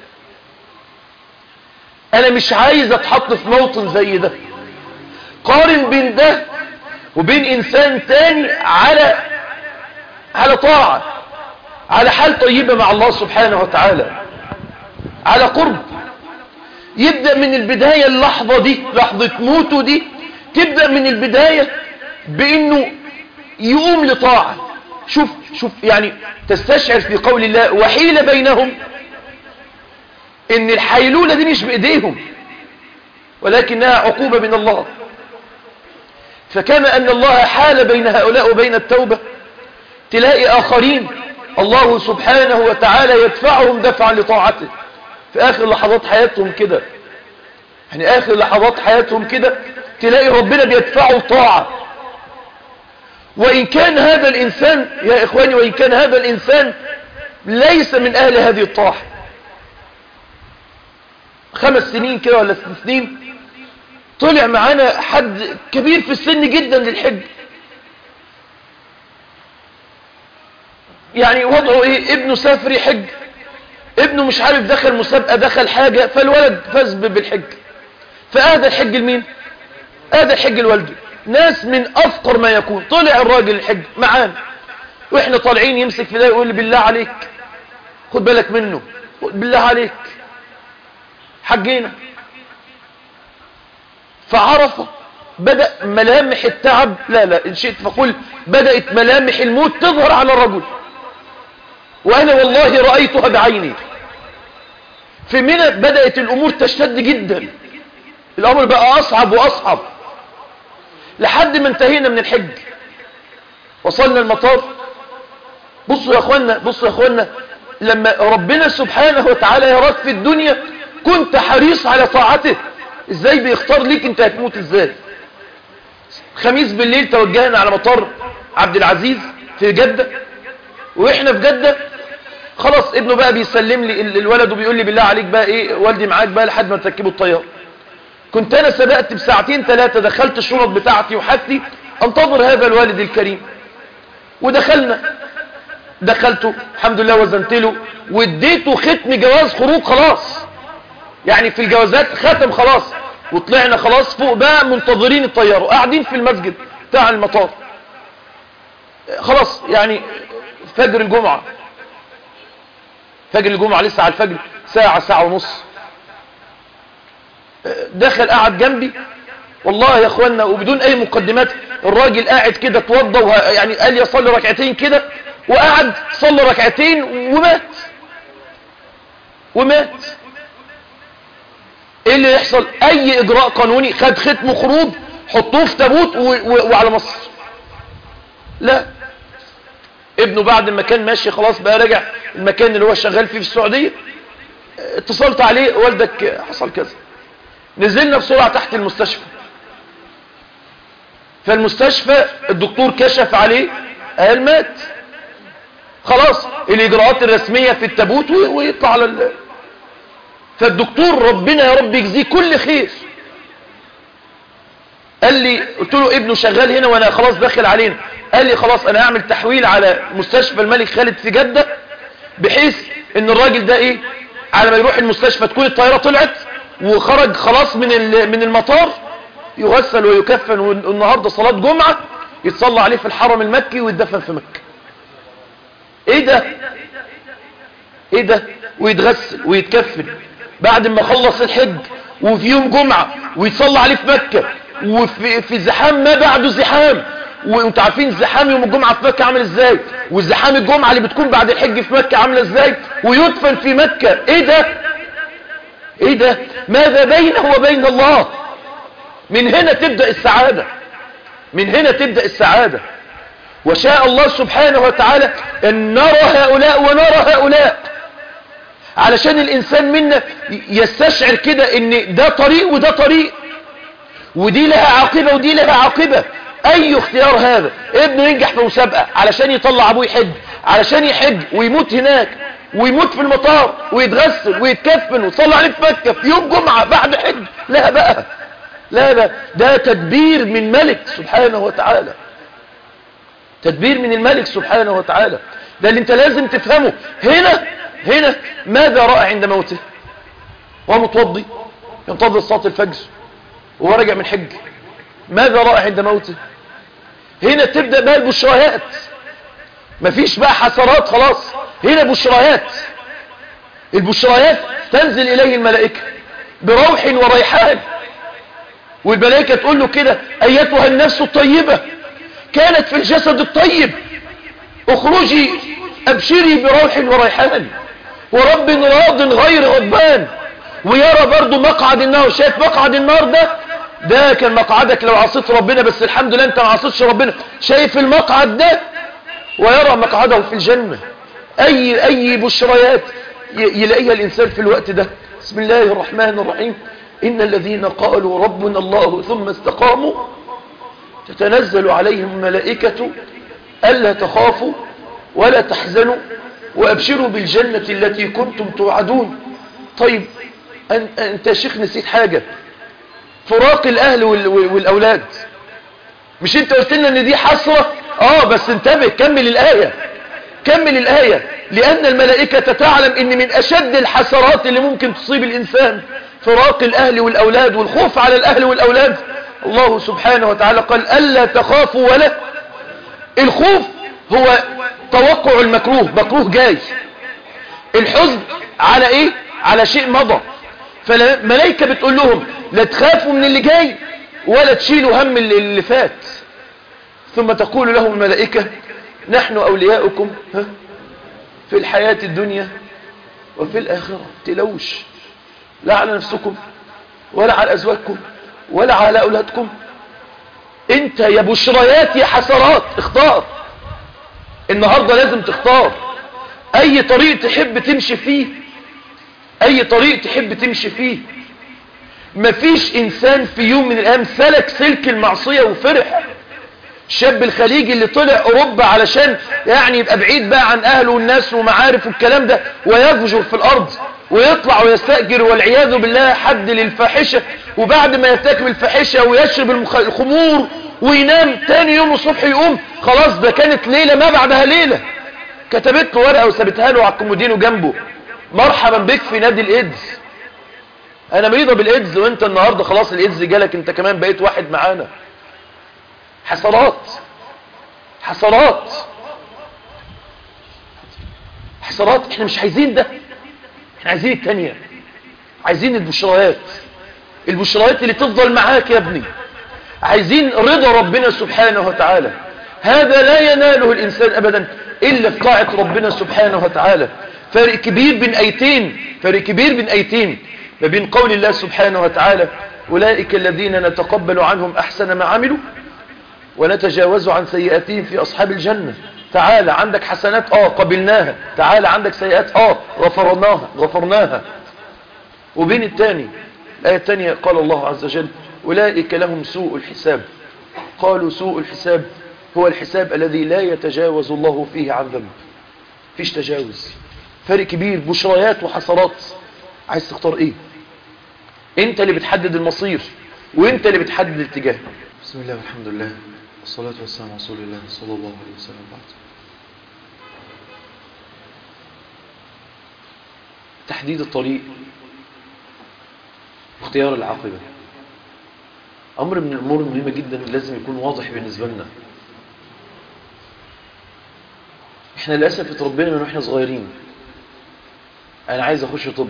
انا مش عايز اتحط في موطن زي ده قارن بين ده وبين انسان تاني على على طاعة على حال طيبة مع الله سبحانه وتعالى على قرب يبدأ من البداية اللحظة دي لحظة موته دي تبدأ من البداية بانه يقوم لطاعة شوف شوف يعني تستشعر في قول الله وحيل بينهم ان الحيلولة دي مش بايديهم ولكنها عقوبة من الله فكما ان الله حال بين هؤلاء وبين التوبة تلاقي اخرين الله سبحانه وتعالى يدفعهم دفعا لطاعته في اخر لحظات حياتهم كده يعني اخر لحظات حياتهم كده تلاقي ربنا بيدفعه طاعة وان كان هذا الانسان يا اخواني وان كان هذا الانسان ليس من اهل هذه الطاعة خمس سنين كده ولا ست سنين طلع معانا حد كبير في السن جدا للحج يعني وضعه ايه ابنه سافر يحج ابنه مش عارف دخل مسابقة دخل حاجة فالولد فاز بالحج فاهدى الحج لمين اهدى الحج لوالده ناس من افقر ما يكون طلع الراجل الحج معانا واحنا طالعين يمسك في ده يقول لي بالله عليك خد بالك منه بالله عليك حجينا فعرف بدأ ملامح التعب لا لا إن شئت فقل بدأت ملامح الموت تظهر على الرجل وأنا والله رأيتها بعيني في منى بدأت الأمور تشتد جدا الأمر بقى أصعب وأصعب لحد ما انتهينا من الحج وصلنا المطار بصوا يا اخوانا بصوا يا اخوانا لما ربنا سبحانه وتعالى يراك في الدنيا كنت حريص على طاعته ازاي بيختار ليك انت هتموت ازاي خميس بالليل توجهنا على مطار عبد العزيز في جدة واحنا في جدة خلاص ابنه بقى بيسلم لي الولد وبيقول لي بالله عليك بقى ايه والدي معاك بقى لحد ما تركبوا الطيارة كنت انا سبقت بساعتين ثلاثة دخلت الشنط بتاعتي وحاجتي انتظر هذا الوالد الكريم ودخلنا دخلته الحمد لله وزنت له واديته ختم جواز خروج خلاص يعني في الجوازات ختم خلاص وطلعنا خلاص فوق بقى منتظرين الطيارة قاعدين في المسجد بتاع المطار خلاص يعني فجر الجمعة فجر الجمعة لسه على الفجر ساعة ساعة ونص دخل قاعد جنبي والله يا اخوانا وبدون اي مقدمات الراجل قاعد كده اتوضى يعني قال يصلي ركعتين كده وقعد صلى ركعتين ومات ومات ايه اللي يحصل اي اجراء قانوني خد ختم خروج حطوه في تابوت وعلى مصر لا ابنه بعد ما كان ماشي خلاص بقى رجع المكان اللي هو شغال فيه في السعودية اتصلت عليه والدك حصل كذا نزلنا بسرعة تحت المستشفى فالمستشفى الدكتور كشف عليه قال مات خلاص الاجراءات الرسمية في التابوت ويطلع على ال... فالدكتور ربنا يا رب يجزيه كل خير قال لي قلت له ابنه شغال هنا وانا خلاص داخل علينا قال لي خلاص انا اعمل تحويل على مستشفى الملك خالد في جدة بحيث ان الراجل ده ايه على ما يروح المستشفى تكون الطيارة طلعت وخرج خلاص من من المطار يغسل ويكفن والنهاردة صلاة جمعة يتصلى عليه في الحرم المكي ويدفن في مكة ايه ده ايه ده ويتغسل ويتكفن بعد ما خلص الحج وفي يوم جمعة ويتصلى عليه في مكة وفي في زحام ما بعده زحام وانتوا عارفين زحام يوم الجمعة في مكة عامل ازاي والزحام الجمعة اللي بتكون بعد الحج في مكة عاملة ازاي ويدفن في مكة ايه ده ايه ده ماذا بينه وبين الله من هنا تبدأ السعادة من هنا تبدأ السعادة وشاء الله سبحانه وتعالى ان نرى هؤلاء ونرى هؤلاء علشان الانسان منا يستشعر كده ان ده طريق وده طريق ودي لها عاقبة ودي لها عاقبة اي اختيار هذا ابنه ينجح في مسابقة علشان يطلع ابوه يحج علشان يحج ويموت هناك ويموت في المطار ويتغسل ويتكفن ويصلي عليه في مكة في يوم جمعة بعد حج لا بقى لا لا ده تدبير من ملك سبحانه وتعالى تدبير من الملك سبحانه وتعالى ده اللي انت لازم تفهمه هنا هنا ماذا رأى عند موته وهو متوضي ينتظر صلاة الفجر وهو راجع من حج ماذا رأى عند موته هنا تبدأ بقى البشريات مفيش بقى حسرات خلاص هنا بشريات البشريات تنزل إليه الملائكة بروح وريحان والملائكة تقول له كده أيتها النفس الطيبة كانت في الجسد الطيب اخرجي أبشري بروح وريحان ورب راض غير غضبان ويرى برضو مقعد النار شايف مقعد النار ده ده كان مقعدك لو عصيت ربنا بس الحمد لله انت ما عصيتش ربنا شايف المقعد ده ويرى مقعده في الجنة اي اي بشريات يلاقيها الانسان في الوقت ده بسم الله الرحمن الرحيم ان الذين قالوا ربنا الله ثم استقاموا تتنزل عليهم ملائكة ألا تخافوا ولا تحزنوا وأبشروا بالجنة التي كنتم توعدون طيب أنت يا شيخ نسيت حاجة فراق الأهل والأولاد مش انت قلت لنا ان دي حسرة اه بس انتبه كمل الآية كمل الآية لأن الملائكة تعلم ان من أشد الحسرات اللي ممكن تصيب الإنسان فراق الأهل والأولاد والخوف على الأهل والأولاد الله سبحانه وتعالى قال ألا تخافوا ولا الخوف هو توقع المكروه مكروه جاي الحزن على ايه على شيء مضى فالملائكة بتقول لهم لا تخافوا من اللي جاي ولا تشيلوا هم اللي فات ثم تقول لهم الملائكة نحن أولياؤكم في الحياة الدنيا وفي الآخرة تلوش لا على نفسكم ولا على أزواجكم ولا على أولادكم انت يا بشريات يا حسرات اختار النهاردة لازم تختار اي طريق تحب تمشي فيه اي طريق تحب تمشي فيه مفيش انسان في يوم من الايام سلك سلك المعصية وفرح الشاب الخليجي اللي طلع اوروبا علشان يعني يبقى بعيد بقى عن اهله والناس ومعارف والكلام ده ويفجر في الارض ويطلع ويستأجر والعياذ بالله حد للفاحشة وبعد ما يرتكب الفاحشة ويشرب المخ... الخمور وينام تاني يوم الصبح يقوم خلاص ده كانت ليلة ما بعدها ليلة كتبت له ورقة وسابتها له على الكومودينو جنبه مرحبا بك في نادي الايدز انا مريضة بالايدز وانت النهاردة خلاص الايدز جالك انت كمان بقيت واحد معانا حسرات حسرات حسرات احنا مش عايزين ده احنا عايزين التانية عايزين البشريات البشريات اللي تفضل معاك يا ابني عايزين رضا ربنا سبحانه وتعالى هذا لا يناله الإنسان أبدا إلا في طاعة ربنا سبحانه وتعالى فرق كبير بين أيتين فرق كبير بين أيتين ما بين قول الله سبحانه وتعالى أولئك الذين نتقبل عنهم أحسن ما عملوا ونتجاوز عن سيئاتهم في أصحاب الجنة تعالى عندك حسنات اه قبلناها تعالى عندك سيئات اه غفرناها غفرناها وبين الثاني الآية الثانية قال الله عز وجل أولئك لهم سوء الحساب قالوا سوء الحساب هو الحساب الذي لا يتجاوز الله فيه عن ذنب فيش تجاوز فرق كبير بشريات وحسرات عايز تختار ايه انت اللي بتحدد المصير وانت اللي بتحدد الاتجاه بسم الله والحمد لله والصلاة والسلام على رسول الله صلى الله عليه وسلم بعد تحديد الطريق واختيار العاقبة أمر من الأمور المهمة جدا لازم يكون واضح بالنسبة لنا احنا للأسف اتربينا من واحنا صغيرين أنا عايز أخش طب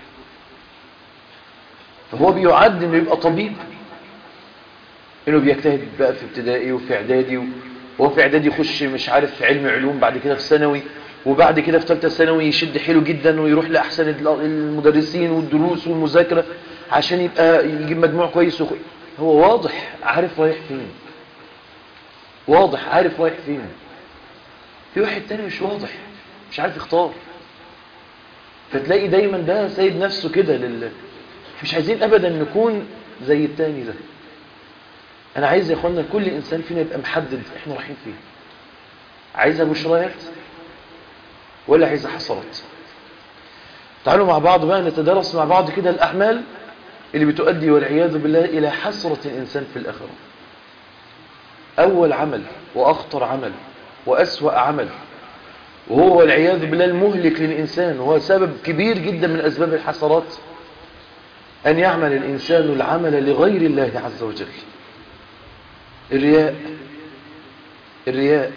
فهو بيعد إنه يبقى طبيب إنه بيجتهد بقى في ابتدائي وفي إعدادي وهو في إعدادي يخش مش عارف في علم علوم بعد كده في ثانوي وبعد كده في ثالثه ثانوي يشد حيله جدا ويروح لأحسن المدرسين والدروس والمذاكرة عشان يبقى يجيب مجموع كويس وخ... هو واضح عارف رايح فين واضح عارف رايح فين في واحد تاني مش واضح مش عارف يختار فتلاقي دايما ده سايب نفسه كده لل... مش عايزين ابدا نكون زي التاني ده انا عايز يا اخوانا كل انسان فينا يبقى محدد احنا رايحين فين عايزها بشريات ولا عايزها حصرات تعالوا مع بعض بقى نتدرس مع بعض كده الأعمال اللي بتؤدي والعياذ بالله إلى حسرة الإنسان في الآخرة أول عمل وأخطر عمل وأسوأ عمل وهو والعياذ بالله المهلك للإنسان وهو سبب كبير جدا من أسباب الحسرات أن يعمل الإنسان العمل لغير الله عز وجل الرياء الرياء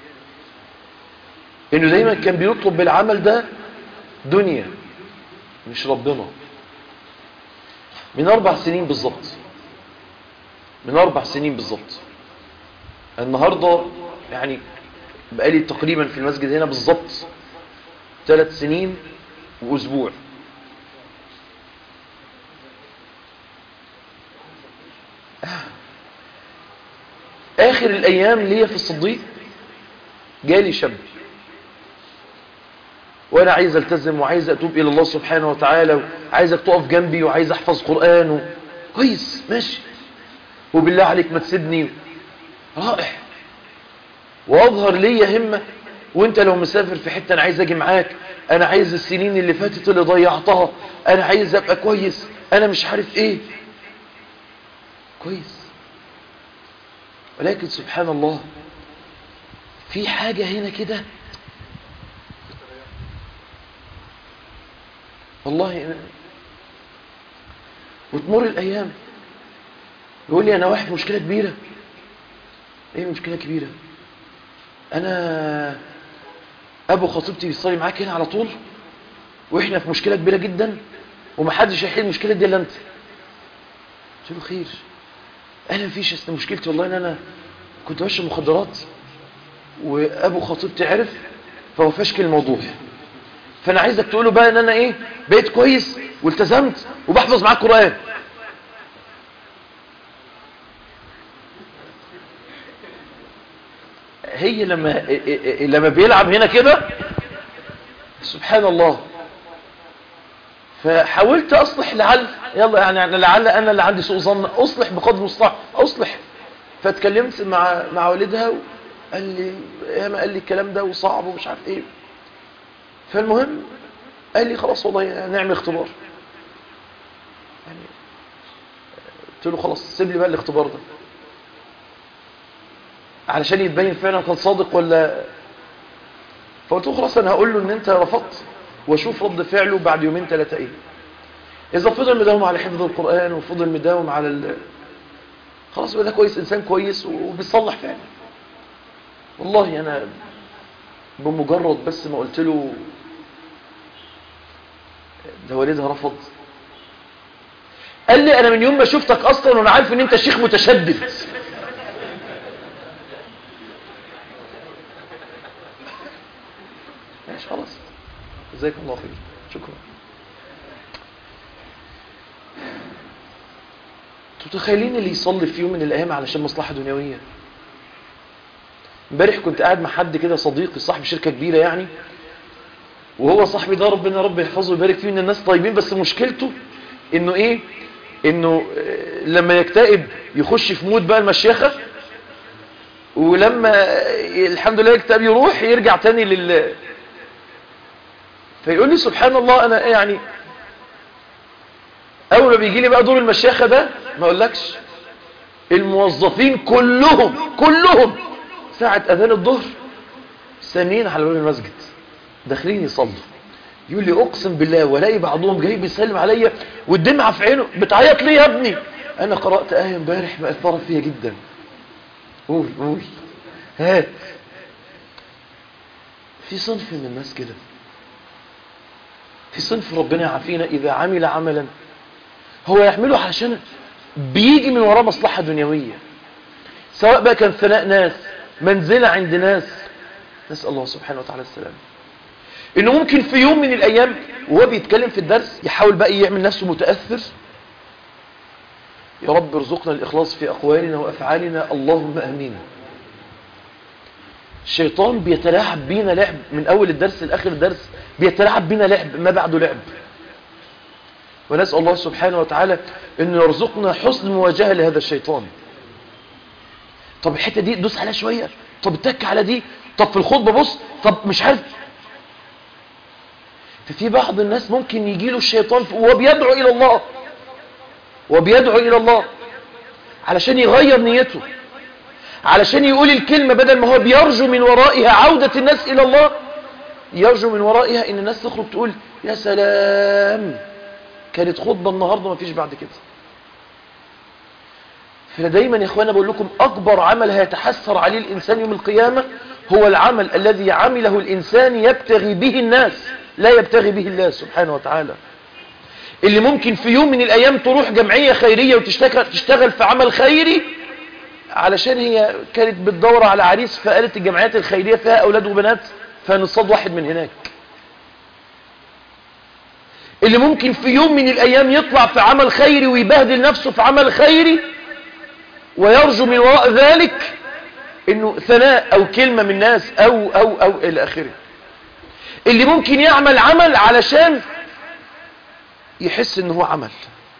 إنه دايما كان بيطلب بالعمل ده دنيا مش ربنا من أربع سنين بالظبط من أربع سنين بالظبط النهاردة يعني بقالي تقريبا في المسجد هنا بالظبط ثلاث سنين وأسبوع آخر الأيام ليا في الصديق جالي شاب وانا عايز التزم وعايز اتوب الى الله سبحانه وتعالى وعايزك تقف جنبي وعايز احفظ قرآن و... كويس ماشي وبالله عليك ما تسيبني رائع واظهر لي همة وانت لو مسافر في حتة انا عايز اجي معاك انا عايز السنين اللي فاتت اللي ضيعتها انا عايز ابقى كويس انا مش عارف ايه كويس ولكن سبحان الله في حاجة هنا كده والله وتمر الأيام يقول لي أنا واحد مشكلة كبيرة إيه مشكلة كبيرة أنا أبو خطيبتي بيصلي معاك هنا على طول وإحنا في مشكلة كبيرة جدا ومحدش هيحل المشكلة دي إلا أنت قلت له خير أنا مفيش أصل مشكلتي والله إن أنا كنت بشرب مخدرات وأبو خطيبتي عرف فهو فشكل الموضوع فانا عايزك تقوله بقى ان انا ايه بقيت كويس والتزمت وبحفظ معاك قرآن هي لما لما بيلعب هنا كده سبحان الله فحاولت اصلح لعل يلا يعني لعل انا اللي عندي سوء ظن اصلح بقدر المستطاع اصلح فاتكلمت مع مع والدها وقال لي يا ما قال لي الكلام ده وصعب ومش عارف ايه فالمهم قال لي خلاص والله نعمل اختبار يعني قلت له خلاص سيب لي بقى الاختبار ده علشان يتبين فعلا كان صادق ولا فقلت له خلاص انا هقول له ان انت رفضت واشوف رد فعله بعد يومين ثلاثه ايه اذا فضل مداوم على حفظ القران وفضل مداوم على ال... خلاص بقى ده كويس انسان كويس وبيصلح فعلا والله انا بمجرد بس ما قلت له ده والدها رفض قال لي انا من يوم ما شفتك اصلا وانا عارف ان انت شيخ متشدد ماشي خلاص جزاكم الله خير شكرا تتخيلين اللي يصلي في يوم من الايام علشان مصلحه دنيويه امبارح كنت قاعد مع حد كده صديقي صاحب شركه كبيره يعني وهو صاحبي ده ربنا رب يحفظه ويبارك فيه ان الناس طيبين بس مشكلته انه ايه انه لما يكتئب يخش في مود بقى المشيخه ولما الحمد لله يكتئب يروح يرجع تاني لل فيقول لي سبحان الله انا يعني اول ما بيجي لي بقى دور المشيخه ده ما اقولكش الموظفين كلهم كلهم ساعة اذان الظهر سامين على باب المسجد داخلين يصلوا يقول لي اقسم بالله ولاقي بعضهم جاي بيسلم عليا والدمعه في عينه بتعيط ليه يا ابني انا قرات ايه امبارح مأثره فيا جدا قول قول هات في صنف من الناس كده في صنف ربنا يعافينا اذا عمل عملا هو يعمله عشان بيجي من وراه مصلحه دنيويه سواء بقى كان ثناء ناس منزله عند ناس نسال الله سبحانه وتعالى السلامه انه ممكن في يوم من الايام وهو بيتكلم في الدرس يحاول بقى يعمل نفسه متأثر يا رب ارزقنا الاخلاص في اقوالنا وافعالنا اللهم امين الشيطان بيتلاعب بينا لعب من اول الدرس لاخر الدرس بيتلاعب بينا لعب ما بعده لعب ونسأل الله سبحانه وتعالى انه يرزقنا حسن مواجهة لهذا الشيطان طب الحتة دي دوس عليها شوية طب اتك على دي طب في الخطبة بص طب مش عارف ففي بعض الناس ممكن يجي له الشيطان وهو بيدعو إلى الله وبيدعو إلى الله علشان يغير نيته علشان يقول الكلمة بدل ما هو بيرجو من ورائها عودة الناس إلى الله يرجو من ورائها إن الناس تخرج تقول يا سلام كانت خطبة النهاردة ما فيش بعد كده فدايما يا اخوانا بقول لكم اكبر عمل هيتحسر عليه الانسان يوم القيامة هو العمل الذي عمله الانسان يبتغي به الناس لا يبتغي به الله سبحانه وتعالى اللي ممكن في يوم من الايام تروح جمعية خيرية وتشتغل تشتغل في عمل خيري علشان هي كانت بتدور على عريس فقالت الجمعيات الخيرية فيها اولاد وبنات فنصاد واحد من هناك اللي ممكن في يوم من الايام يطلع في عمل خيري ويبهدل نفسه في عمل خيري ويرجو من وراء ذلك انه ثناء او كلمة من الناس او او او الى اخره اللي ممكن يعمل عمل علشان يحس انه هو عمل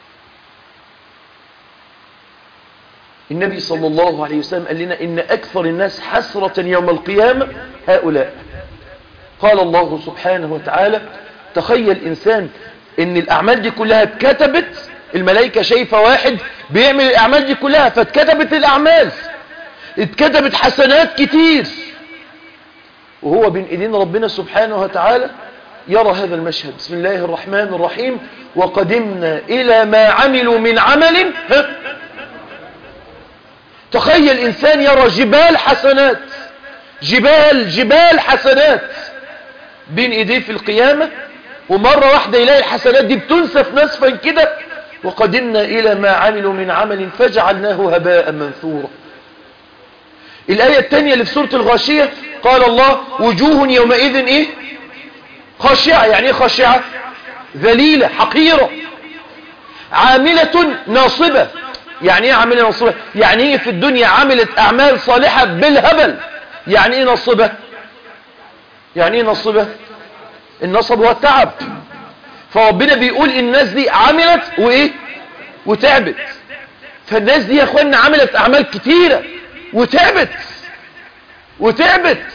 النبي صلى الله عليه وسلم قال لنا ان اكثر الناس حسرة يوم القيامة هؤلاء قال الله سبحانه وتعالى تخيل انسان ان الاعمال دي كلها اتكتبت الملائكة شايفة واحد بيعمل الاعمال دي كلها فاتكتبت الاعمال اتكتبت حسنات كتير وهو بين ايدين ربنا سبحانه وتعالى يرى هذا المشهد بسم الله الرحمن الرحيم وقدمنا الى ما عملوا من عمل ها تخيل انسان يرى جبال حسنات جبال جبال حسنات بين ايديه في القيامة ومرة واحدة يلاقي الحسنات دي بتنسف نسفا كده وقدمنا الى ما عملوا من عمل فجعلناه هباء منثورا الآية الثانية اللي في سورة الغاشية قال الله وجوه يومئذ ايه خاشعة يعني ايه خاشعة ذليلة حقيرة عاملة ناصبة يعني ايه عاملة ناصبة يعني هي في الدنيا عملت اعمال صالحة بالهبل يعني ايه نصبة يعني ايه نصبة النصب هو التعب فربنا بيقول الناس دي عملت وايه وتعبت فالناس دي يا اخوانا عملت اعمال كتيرة وتعبت وتعبت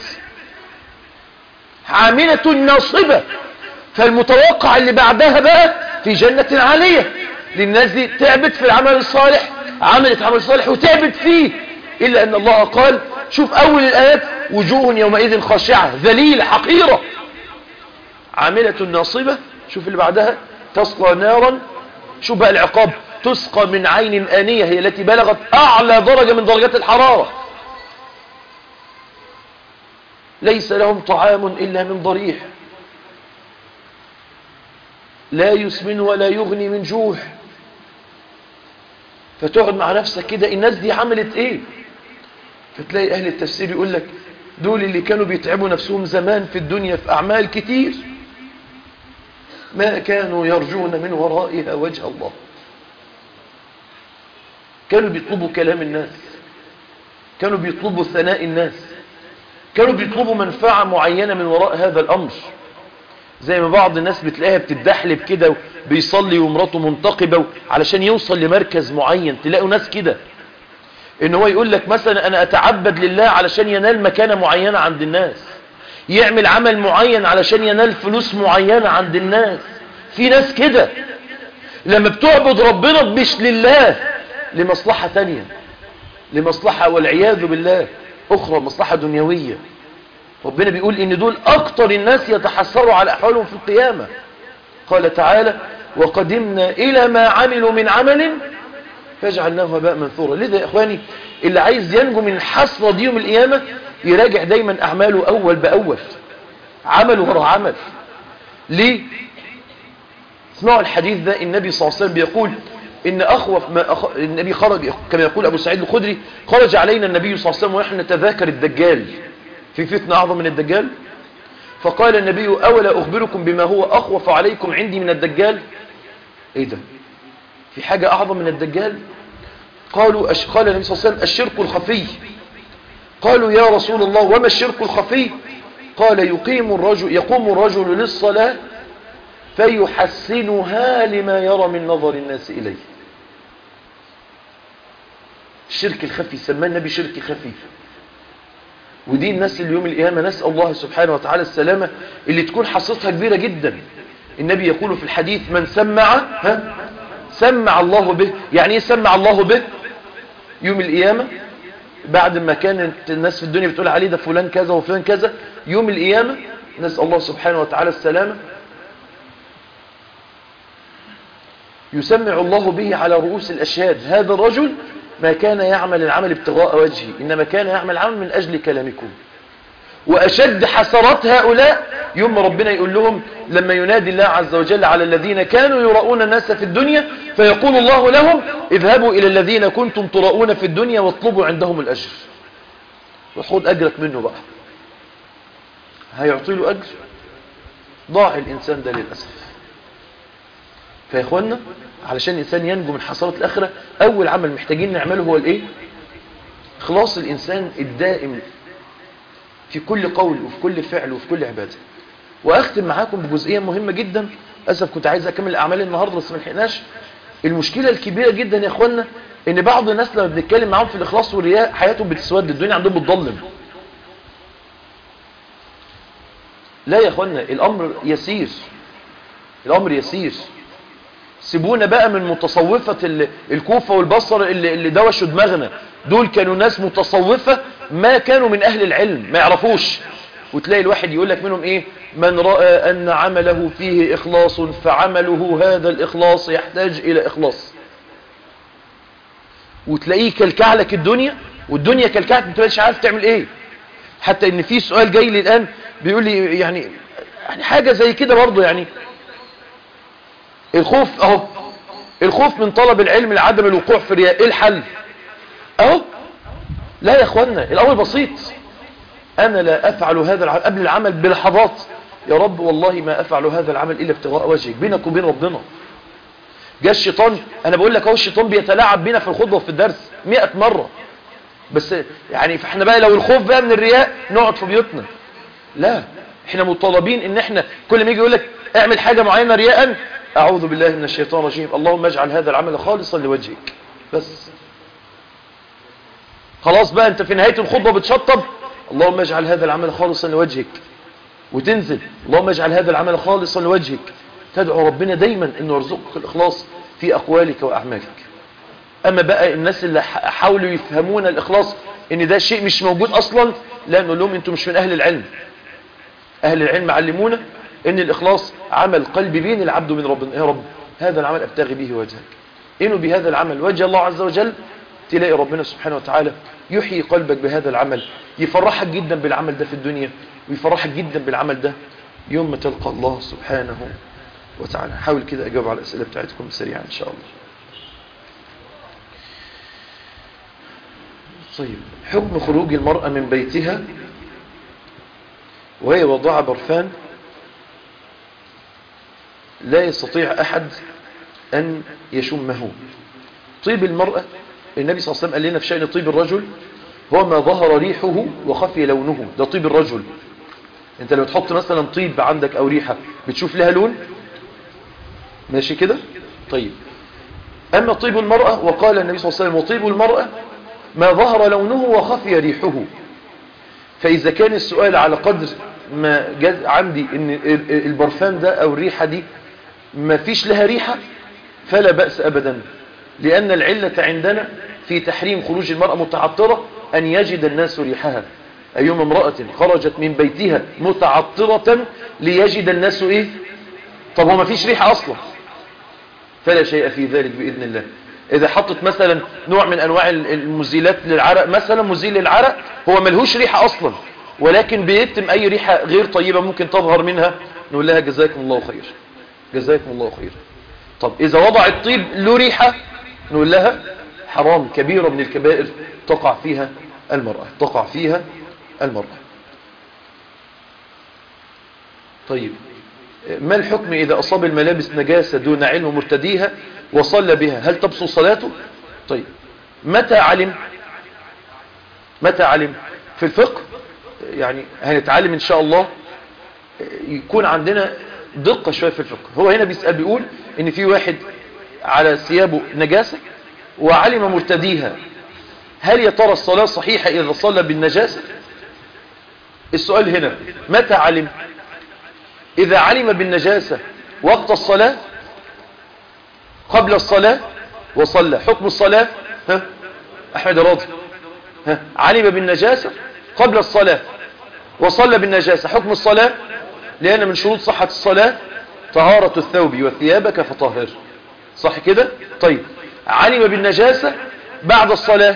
عاملة ناصبة فالمتوقع اللي بعدها بقى في جنة عالية للناس دي تعبت في العمل الصالح عملت عمل صالح وتعبت فيه إلا أن الله قال شوف أول الآيات وجوه يومئذ خاشعة ذليلة حقيرة عاملة ناصبة شوف اللي بعدها تصلى نارا شوف بقى العقاب تسقى من عين آنية هي التي بلغت أعلى درجة من درجات الحرارة ليس لهم طعام إلا من ضريح لا يسمن ولا يغني من جوع فتقعد مع نفسك كده الناس دي عملت ايه فتلاقي اهل التفسير يقول لك دول اللي كانوا بيتعبوا نفسهم زمان في الدنيا في اعمال كتير ما كانوا يرجون من ورائها وجه الله كانوا بيطلبوا كلام الناس كانوا بيطلبوا ثناء الناس كانوا بيطلبوا منفعة معينة من وراء هذا الأمر زي ما بعض الناس بتلاقيها بتدحلب كده بيصلي ومراته منتقبة علشان يوصل لمركز معين تلاقوا ناس كده ان هو يقول لك مثلا انا اتعبد لله علشان ينال مكانة معينة عند الناس يعمل عمل معين علشان ينال فلوس معينة عند الناس في ناس كده لما بتعبد ربنا مش لله لمصلحة تانية لمصلحة والعياذ بالله اخرى مصلحة دنيوية ربنا بيقول ان دول اكتر الناس يتحسروا على احوالهم في القيامة قال تعالى وقدمنا الى ما عملوا من عمل فاجعلناه هباء منثورا لذا يا اخواني اللي عايز ينجو من الحسرة دي يوم القيامة يراجع دايما اعماله اول باول عمل وراء عمل ليه اسمعوا الحديث ده النبي صلى الله عليه وسلم بيقول ان اخوف ما أخ... النبي خرج كما يقول ابو سعيد الخدري خرج علينا النبي صلى الله عليه وسلم ونحن نتذاكر الدجال في فتنة اعظم من الدجال فقال النبي اولا اخبركم بما هو اخوف عليكم عندي من الدجال ايه ده في حاجة اعظم من الدجال قالوا أش... قال النبي صلى الله عليه وسلم الشرك الخفي قالوا يا رسول الله وما الشرك الخفي قال يقيم الرجل يقوم الرجل للصلاة فيحسنها لما يرى من نظر الناس إليه الشرك الخفي سماه النبي شرك خفي ودي الناس اللي يوم القيامة نسأل الله سبحانه وتعالى السلامة اللي تكون حصتها كبيرة جدا النبي يقول في الحديث من سمع ها سمع الله به يعني ايه سمع الله به يوم القيامة بعد ما كانت الناس في الدنيا بتقول عليه ده فلان كذا وفلان كذا يوم القيامة نسأل الله سبحانه وتعالى السلامة يسمع الله به على رؤوس الأشهاد هذا الرجل ما كان يعمل العمل ابتغاء وجهه إنما كان يعمل العمل من أجل كلامكم وأشد حسرات هؤلاء يوم ربنا يقول لهم لما ينادي الله عز وجل على الذين كانوا يرؤون الناس في الدنيا فيقول الله لهم اذهبوا إلى الذين كنتم ترؤون في الدنيا واطلبوا عندهم الأجر وخذ أجرك منه بقى هيعطي له أجر ضاع الإنسان ده للأسف فيا إخوانا علشان الإنسان ينجو من حصارة الآخرة أول عمل محتاجين نعمله هو الإيه إخلاص الإنسان الدائم في كل قول وفي كل فعل وفي كل عبادة وأختم معاكم بجزئية مهمة جدا أسف كنت عايز أكمل أعمال النهاردة بس ما لحقناش المشكلة الكبيرة جدا يا إخوانا إن بعض الناس لما بنتكلم معاهم في الإخلاص والرياء حياتهم بتسود الدنيا عندهم بتضلم لا يا إخوانا الأمر يسير الأمر يسير سيبونا بقى من متصوفة الكوفة والبصر اللي, اللي دوشوا دماغنا دول كانوا ناس متصوفة ما كانوا من أهل العلم ما يعرفوش وتلاقي الواحد يقول لك منهم إيه من رأى أن عمله فيه إخلاص فعمله هذا الإخلاص يحتاج إلى إخلاص وتلاقيه كالكعلك الدنيا والدنيا كالكعلك ما تبقاش عارف تعمل إيه حتى إن في سؤال جاي لي الآن بيقول لي يعني يعني حاجة زي كده برضه يعني الخوف اهو الخوف من طلب العلم لعدم الوقوع في الرياء ايه الحل اهو لا يا اخوانا الامر بسيط انا لا افعل هذا العمل قبل العمل بلحظات يا رب والله ما افعل هذا العمل الا ابتغاء وجهك بينك وبين ربنا جاء الشيطان انا بقول لك اهو الشيطان بيتلاعب بينا في الخطبه وفي الدرس 100 مره بس يعني فاحنا بقى لو الخوف بقى من الرياء نقعد في بيوتنا لا احنا مطالبين ان احنا كل ما يجي يقول لك اعمل حاجة معينة رياء اعوذ بالله من الشيطان الرجيم اللهم اجعل هذا العمل خالصا لوجهك بس خلاص بقى انت في نهاية الخطبة بتشطب اللهم اجعل هذا العمل خالصا لوجهك وتنزل اللهم اجعل هذا العمل خالصا لوجهك تدعو ربنا دايما انه يرزقك الاخلاص في اقوالك واعمالك اما بقى الناس اللي حاولوا يفهمون الاخلاص ان ده شيء مش موجود اصلا لا نقول لهم انتم مش من اهل العلم اهل العلم علمونا ان الاخلاص عمل قلب بين العبد من ربنا يا رب هذا العمل ابتغي به وجهك انه بهذا العمل وجه الله عز وجل تلاقي ربنا سبحانه وتعالى يحيي قلبك بهذا العمل يفرحك جدا بالعمل ده في الدنيا ويفرحك جدا بالعمل ده يوم ما تلقى الله سبحانه وتعالى حاول كده اجاوب على الاسئله بتاعتكم سريعا ان شاء الله طيب حكم خروج المرأة من بيتها وهي وضع برفان لا يستطيع أحد أن يشمه طيب المرأة النبي صلى الله عليه وسلم قال لنا في شأن طيب الرجل هو ما ظهر ريحه وخفي لونه ده طيب الرجل انت لو تحط مثلا طيب عندك او ريحة بتشوف لها لون ماشي كده طيب اما طيب المرأة وقال النبي صلى الله عليه وسلم وطيب المرأة ما ظهر لونه وخفي ريحه فإذا كان السؤال على قدر ما جاز عندي ان البرفان ده او الريحة دي ما فيش لها ريحة فلا بأس أبدا لأن العلة عندنا في تحريم خروج المرأة متعطرة أن يجد الناس ريحها أيما امرأة خرجت من بيتها متعطرة ليجد الناس إيه طب هو ما فيش ريحة أصلا فلا شيء في ذلك بإذن الله إذا حطت مثلا نوع من أنواع المزيلات للعرق مثلا مزيل للعرق هو ملهوش ريحة أصلا ولكن بيتم أي ريحة غير طيبة ممكن تظهر منها نقول لها جزاكم الله خير جزاكم الله خير طب إذا وضع الطيب له ريحة نقول لها حرام كبيرة من الكبائر تقع فيها المرأة تقع فيها المرأة طيب ما الحكم إذا أصاب الملابس نجاسة دون علم مرتديها وصلى بها هل تبصل صلاته طيب متى علم متى علم في الفقه يعني هنتعلم إن شاء الله يكون عندنا دقة شوية في الفقه هو هنا بيسأل بيقول إن في واحد على ثيابه نجاسة وعلم مرتديها هل يا ترى الصلاة صحيحة إذا صلى بالنجاسة السؤال هنا متى علم إذا علم بالنجاسة وقت الصلاة قبل الصلاة وصلى حكم الصلاة ها أحمد راضي ها علم بالنجاسة قبل الصلاة وصلى بالنجاسة حكم الصلاة لأن من شروط صحة الصلاة طهارة الثوب وثيابك فطهر صح كده طيب علم بالنجاسة بعد الصلاة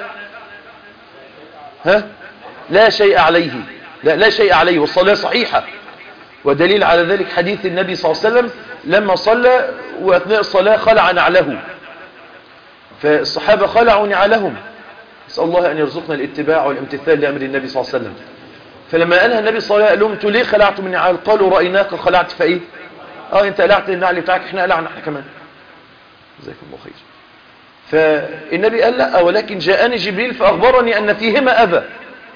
ها لا شيء عليه لا, لا شيء عليه والصلاة صحيحة ودليل على ذلك حديث النبي صلى الله عليه وسلم لما صلى وأثناء الصلاة خلع نعله فالصحابة خلعوا نعلهم نسأل الله أن يرزقنا الاتباع والامتثال لأمر النبي صلى الله عليه وسلم فلما قالها النبي صلى الله عليه وسلم انتوا ليه خلعتوا من نعال قالوا رأيناك خلعت فايه اه انت قلعت النعل بتاعك احنا قلعنا احنا كمان جزاكم الله خير فالنبي قال لا ولكن جاءني جبريل فأخبرني أن فيهما أذى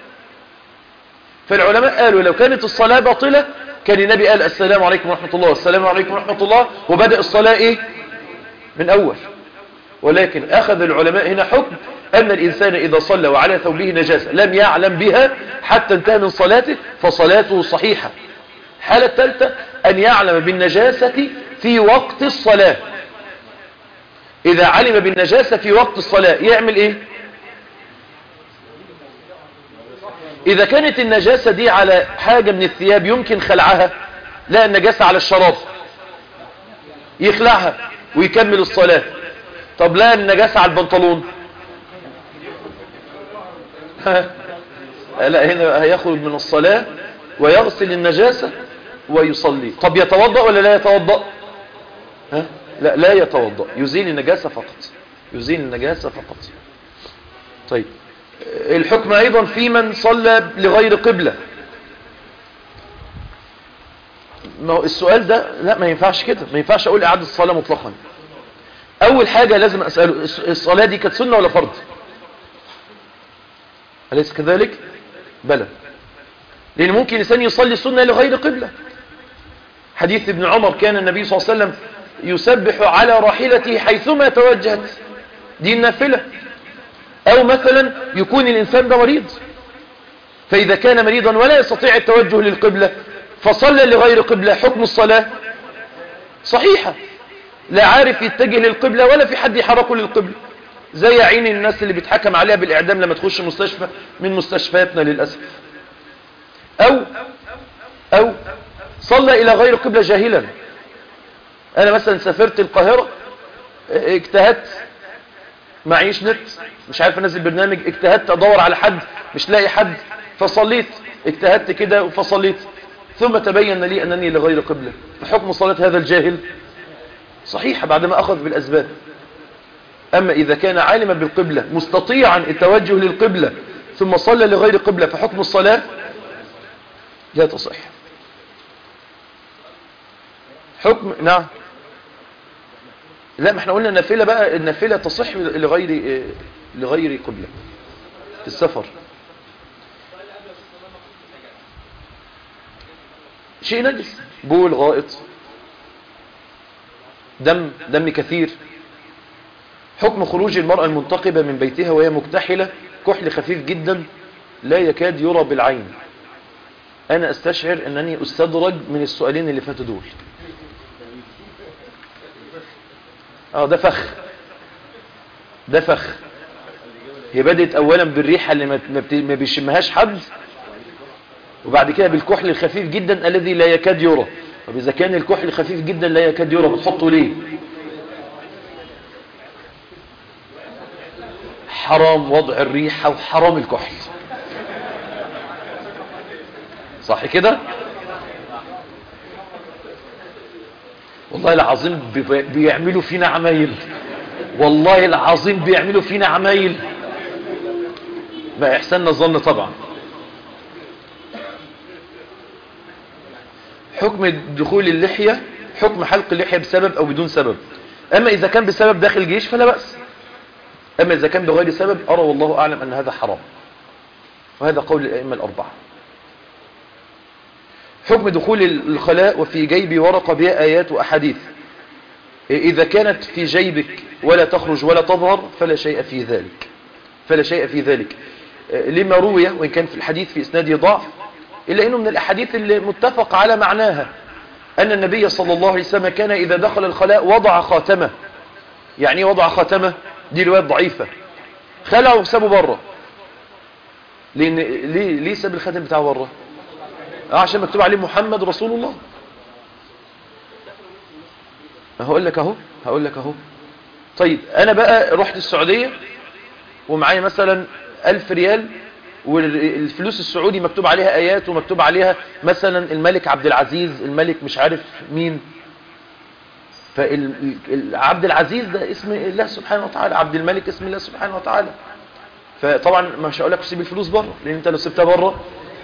فالعلماء قالوا لو كانت الصلاة باطلة كان النبي قال السلام عليكم ورحمة الله السلام عليكم ورحمة الله وبدأ الصلاة ايه من أول ولكن أخذ العلماء هنا حكم أن الإنسان إذا صلى وعلى ثوبه نجاسة لم يعلم بها حتى انتهى من صلاته فصلاته صحيحة الحالة الثالثة أن يعلم بالنجاسة في وقت الصلاة إذا علم بالنجاسة في وقت الصلاة يعمل إيه إذا كانت النجاسة دي على حاجة من الثياب يمكن خلعها لا النجاسة على الشراب يخلعها ويكمل الصلاة طب لا النجاسة على البنطلون لا هنا هيخرج من الصلاة ويغسل النجاسة ويصلي طب يتوضأ ولا لا يتوضأ ها؟ لا لا يتوضأ يزيل النجاسة فقط يزيل النجاسة فقط طيب الحكم أيضا في من صلى لغير قبلة السؤال ده لا ما ينفعش كده ما ينفعش أقول إعادة الصلاة مطلقا أول حاجة لازم أسأله الصلاة دي كانت سنة ولا فرض أليس كذلك بلى لأن ممكن الإنسان يصلي سنة لغير قبلة حديث ابن عمر كان النبي صلى الله عليه وسلم يسبح على راحلته حيثما توجهت دي النافلة أو مثلا يكون الإنسان ده مريض فإذا كان مريضا ولا يستطيع التوجه للقبلة فصلى لغير قبلة حكم الصلاة صحيحة لا عارف يتجه للقبلة ولا في حد يحركه للقبلة زي عين الناس اللي بيتحكم عليها بالإعدام لما تخش مستشفى من مستشفياتنا للأسف أو أو صلى إلى غير قبلة جاهلا أنا مثلا سافرت القاهرة اجتهدت معيش نت مش عارف انزل برنامج اجتهدت ادور على حد مش لاقي حد فصليت اجتهدت كده فصليت ثم تبين لي انني لغير قبلة فحكم صلاة هذا الجاهل صحيحة بعدما اخذ بالاسباب اما اذا كان عالما بالقبلة مستطيعا التوجه للقبلة ثم صلى لغير قبلة فحكم الصلاة لا تصح حكم نعم لا ما احنا قلنا النافلة بقى النافلة تصح لغير لغير قبلة في السفر شيء نجس بول غائط دم دم كثير حكم خروج المرأة المنتقبة من بيتها وهي مكتحلة كحل خفيف جدا لا يكاد يرى بالعين انا استشعر انني استدرج من السؤالين اللي فاتوا دول اه ده فخ ده فخ هي بدأت اولا بالريحة اللي ما ما بيشمهاش حد وبعد كده بالكحل الخفيف جدا الذي لا يكاد يرى طب اذا كان الكحل خفيف جدا لا يكاد يرى بتحطه ليه حرام وضع الريحة وحرام الكحل صح كده والله العظيم بيعملوا فينا عمايل والله العظيم بيعملوا فينا عمايل ما احسننا الظن طبعا حكم دخول اللحية حكم حلق اللحية بسبب او بدون سبب اما اذا كان بسبب داخل جيش فلا بأس اما اذا كان بغير سبب ارى والله اعلم ان هذا حرام وهذا قول الائمة الاربعة حكم دخول الخلاء وفي جيب ورقة بها آيات وأحاديث إذا كانت في جيبك ولا تخرج ولا تظهر فلا شيء في ذلك فلا شيء في ذلك لما روي وإن كان في الحديث في إسناده ضعف إلا أنه من الأحاديث اللي متفق على معناها أن النبي صلى الله عليه وسلم كان إذا دخل الخلاء وضع خاتمه يعني وضع خاتمه دي رواية ضعيفة خلعه وسابه بره لأن ليه, ليه ساب الخاتم بتاعه بره عشان مكتوب عليه محمد رسول الله هقول لك اهو هقول لك اهو طيب انا بقى رحت السعودية ومعايا مثلا الف ريال والفلوس السعودي مكتوب عليها ايات ومكتوب عليها مثلا الملك عبد العزيز الملك مش عارف مين فعبد العزيز ده اسم الله سبحانه وتعالى عبد الملك اسم الله سبحانه وتعالى فطبعا مش هقول لك سيب الفلوس بره لان انت لو سبتها بره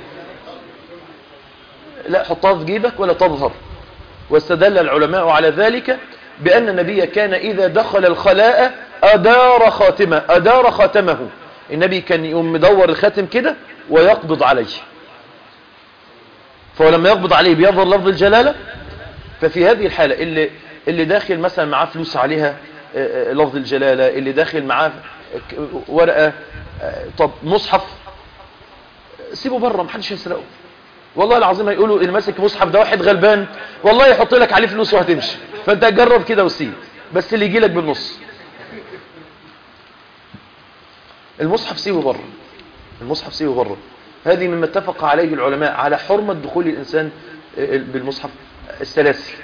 لا حطها في جيبك ولا تظهر واستدل العلماء على ذلك بأن النبي كان إذا دخل الخلاء أدار خاتمه أدار خاتمه النبي كان يقوم مدور الخاتم كده ويقبض عليه فلما يقبض عليه بيظهر لفظ الجلالة ففي هذه الحالة اللي, اللي داخل مثلا معاه فلوس عليها لفظ الجلالة اللي داخل معاه ورقة طب مصحف سيبه بره محدش يسرقه والله العظيم هيقولوا اللي ماسك مصحف ده واحد غلبان والله يحط لك عليه فلوس وهتمشي فانت جرب كده وسيب بس اللي يجي لك بالنص المصحف سيبه بره المصحف سيبه بره هذه مما اتفق عليه العلماء على حرمة دخول الإنسان بالمصحف السلاسل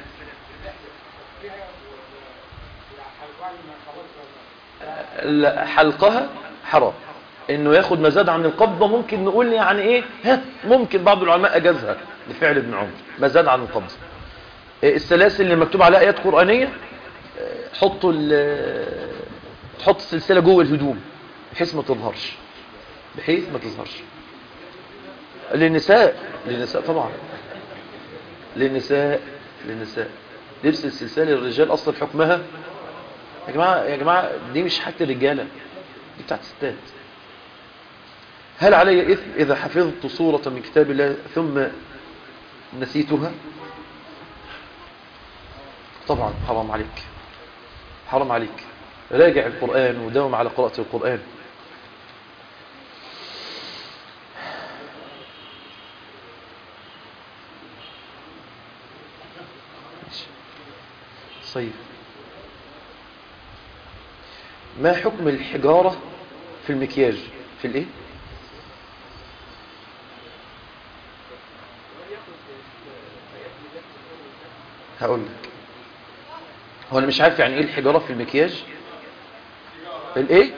حلقها حرام انه ياخد مزاد عن القبضة ممكن نقول يعني ايه ها ممكن بعض العلماء اجازها لفعل ابن عمر مزاد عن القبضة السلاسل اللي مكتوب عليها ايات قرآنية حطوا حط السلسلة جوه الهدوم بحيث ما تظهرش بحيث ما تظهرش للنساء للنساء طبعا للنساء للنساء لبس السلسلة للرجال اصلا حكمها يا جماعة يا جماعة دي مش حاجة الرجالة دي بتاعت الستات هل علي إثم إذا حفظت صورة من كتاب الله ثم نسيتها طبعا حرام عليك حرام عليك راجع القرآن وداوم على قراءة القرآن صيب ما حكم الحجارة في المكياج في الايه هقول لك هو انا مش عارف يعني ايه الحجارة في المكياج الايه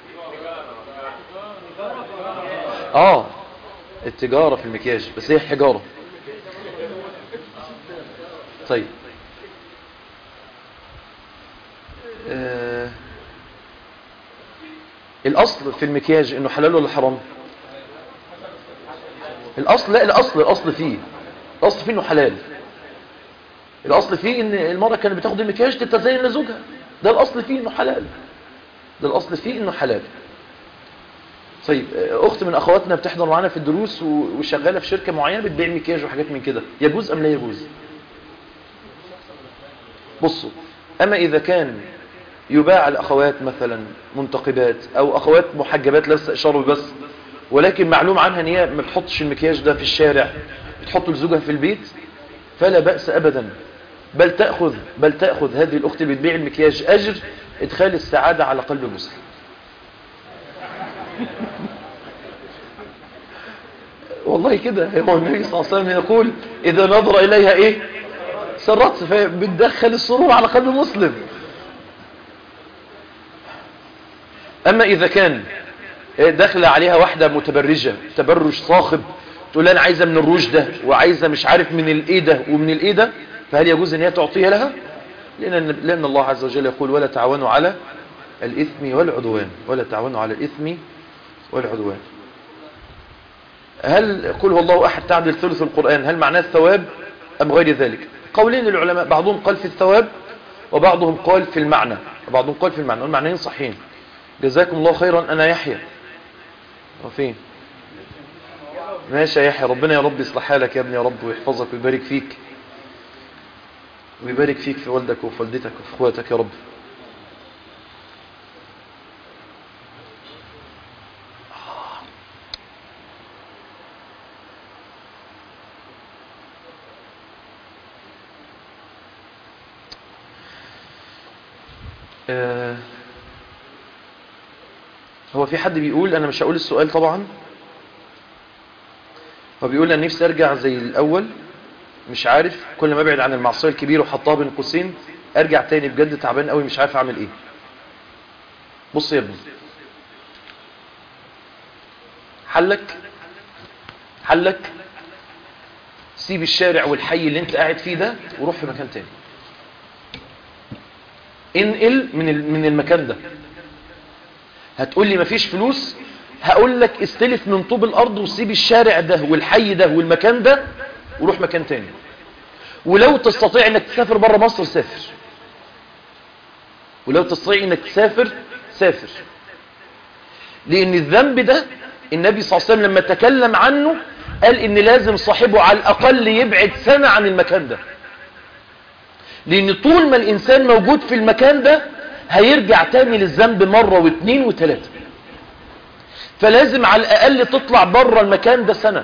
اه التجارة في المكياج بس هي حجارة طيب آه الاصل في المكياج انه حلال ولا حرام الاصل لا الاصل الاصل فيه الاصل فيه انه حلال الاصل فيه ان المرأة كانت بتاخد المكياج تتزين لزوجها ده الاصل فيه انه حلال ده الاصل فيه انه حلال طيب اخت من اخواتنا بتحضر معانا في الدروس وشغاله في شركه معينه بتبيع مكياج وحاجات من كده يجوز ام لا يجوز بصوا اما اذا كان يباع الاخوات مثلا منتقبات او اخوات محجبات لابسه اشاره بس ولكن معلوم عنها ان هي ما بتحطش المكياج ده في الشارع بتحطه لزوجها في البيت فلا باس ابدا بل تاخذ بل تاخذ هذه الاخت اللي بتبيع المكياج اجر ادخال السعاده على قلب المسلم والله كده هو النبي صلى الله عليه وسلم يقول اذا نظر اليها ايه سرت فبتدخل السرور على قلب مسلم اما اذا كان داخل عليها واحدة متبرجة تبرج صاخب تقول لها انا عايزة من الروج ده وعايزة مش عارف من الايه ده ومن الايه ده فهل يجوز ان هي تعطيها لها لان, لأن الله عز وجل يقول ولا تعاونوا على الاثم والعدوان ولا تعاونوا على الاثم والعدوان هل قل هو الله احد تعدل ثلث القرآن هل معناه الثواب ام غير ذلك قولين للعلماء بعضهم قال في الثواب وبعضهم قال في المعنى وبعضهم قال في المعنى والمعنيين صحيحين جزاكم الله خيرا انا يحيى وفين ماشي يا يحيى ربنا يا رب يصلح حالك يا ابني يا رب ويحفظك ويبارك فيك ويبارك فيك في والدك وفي والدتك وفي اخواتك يا رب آه هو في حد بيقول انا مش هقول السؤال طبعا هو بيقول انا نفسي ارجع زي الاول مش عارف كل ما ابعد عن المعصيه الكبيره وحطها بين قوسين ارجع تاني بجد تعبان قوي مش عارف اعمل ايه بص يا ابني حلك حلك سيب الشارع والحي اللي انت قاعد فيه ده وروح في مكان تاني انقل من من المكان ده هتقول لي مفيش فلوس هقول لك استلف من طوب الارض وسيب الشارع ده والحي ده والمكان ده وروح مكان تاني ولو تستطيع انك تسافر بره مصر سافر ولو تستطيع انك تسافر سافر لان الذنب ده النبي صلى الله عليه وسلم لما تكلم عنه قال ان لازم صاحبه على الاقل يبعد سنة عن المكان ده لان طول ما الانسان موجود في المكان ده هيرجع تاني للذنب مرة واثنين وثلاثة فلازم على الاقل تطلع بره المكان ده سنة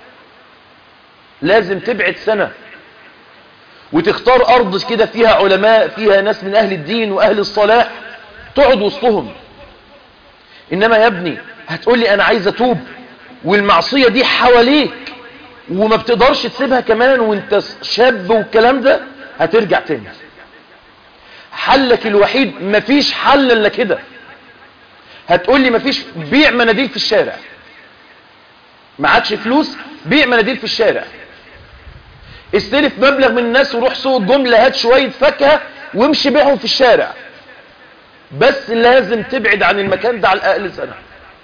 لازم تبعد سنة وتختار ارض كده فيها علماء فيها ناس من اهل الدين واهل الصلاح تقعد وسطهم انما يا ابني هتقولي انا عايز اتوب والمعصية دي حواليك وما بتقدرش تسيبها كمان وانت شاب والكلام ده هترجع تاني حلك الوحيد مفيش حل الا كده هتقولي مفيش بيع مناديل في الشارع ما عادش فلوس بيع مناديل في الشارع استلف مبلغ من الناس وروح سوق الجملة هات شوية فاكهة وامشي بيعهم في الشارع بس لازم تبعد عن المكان ده على الاقل سنة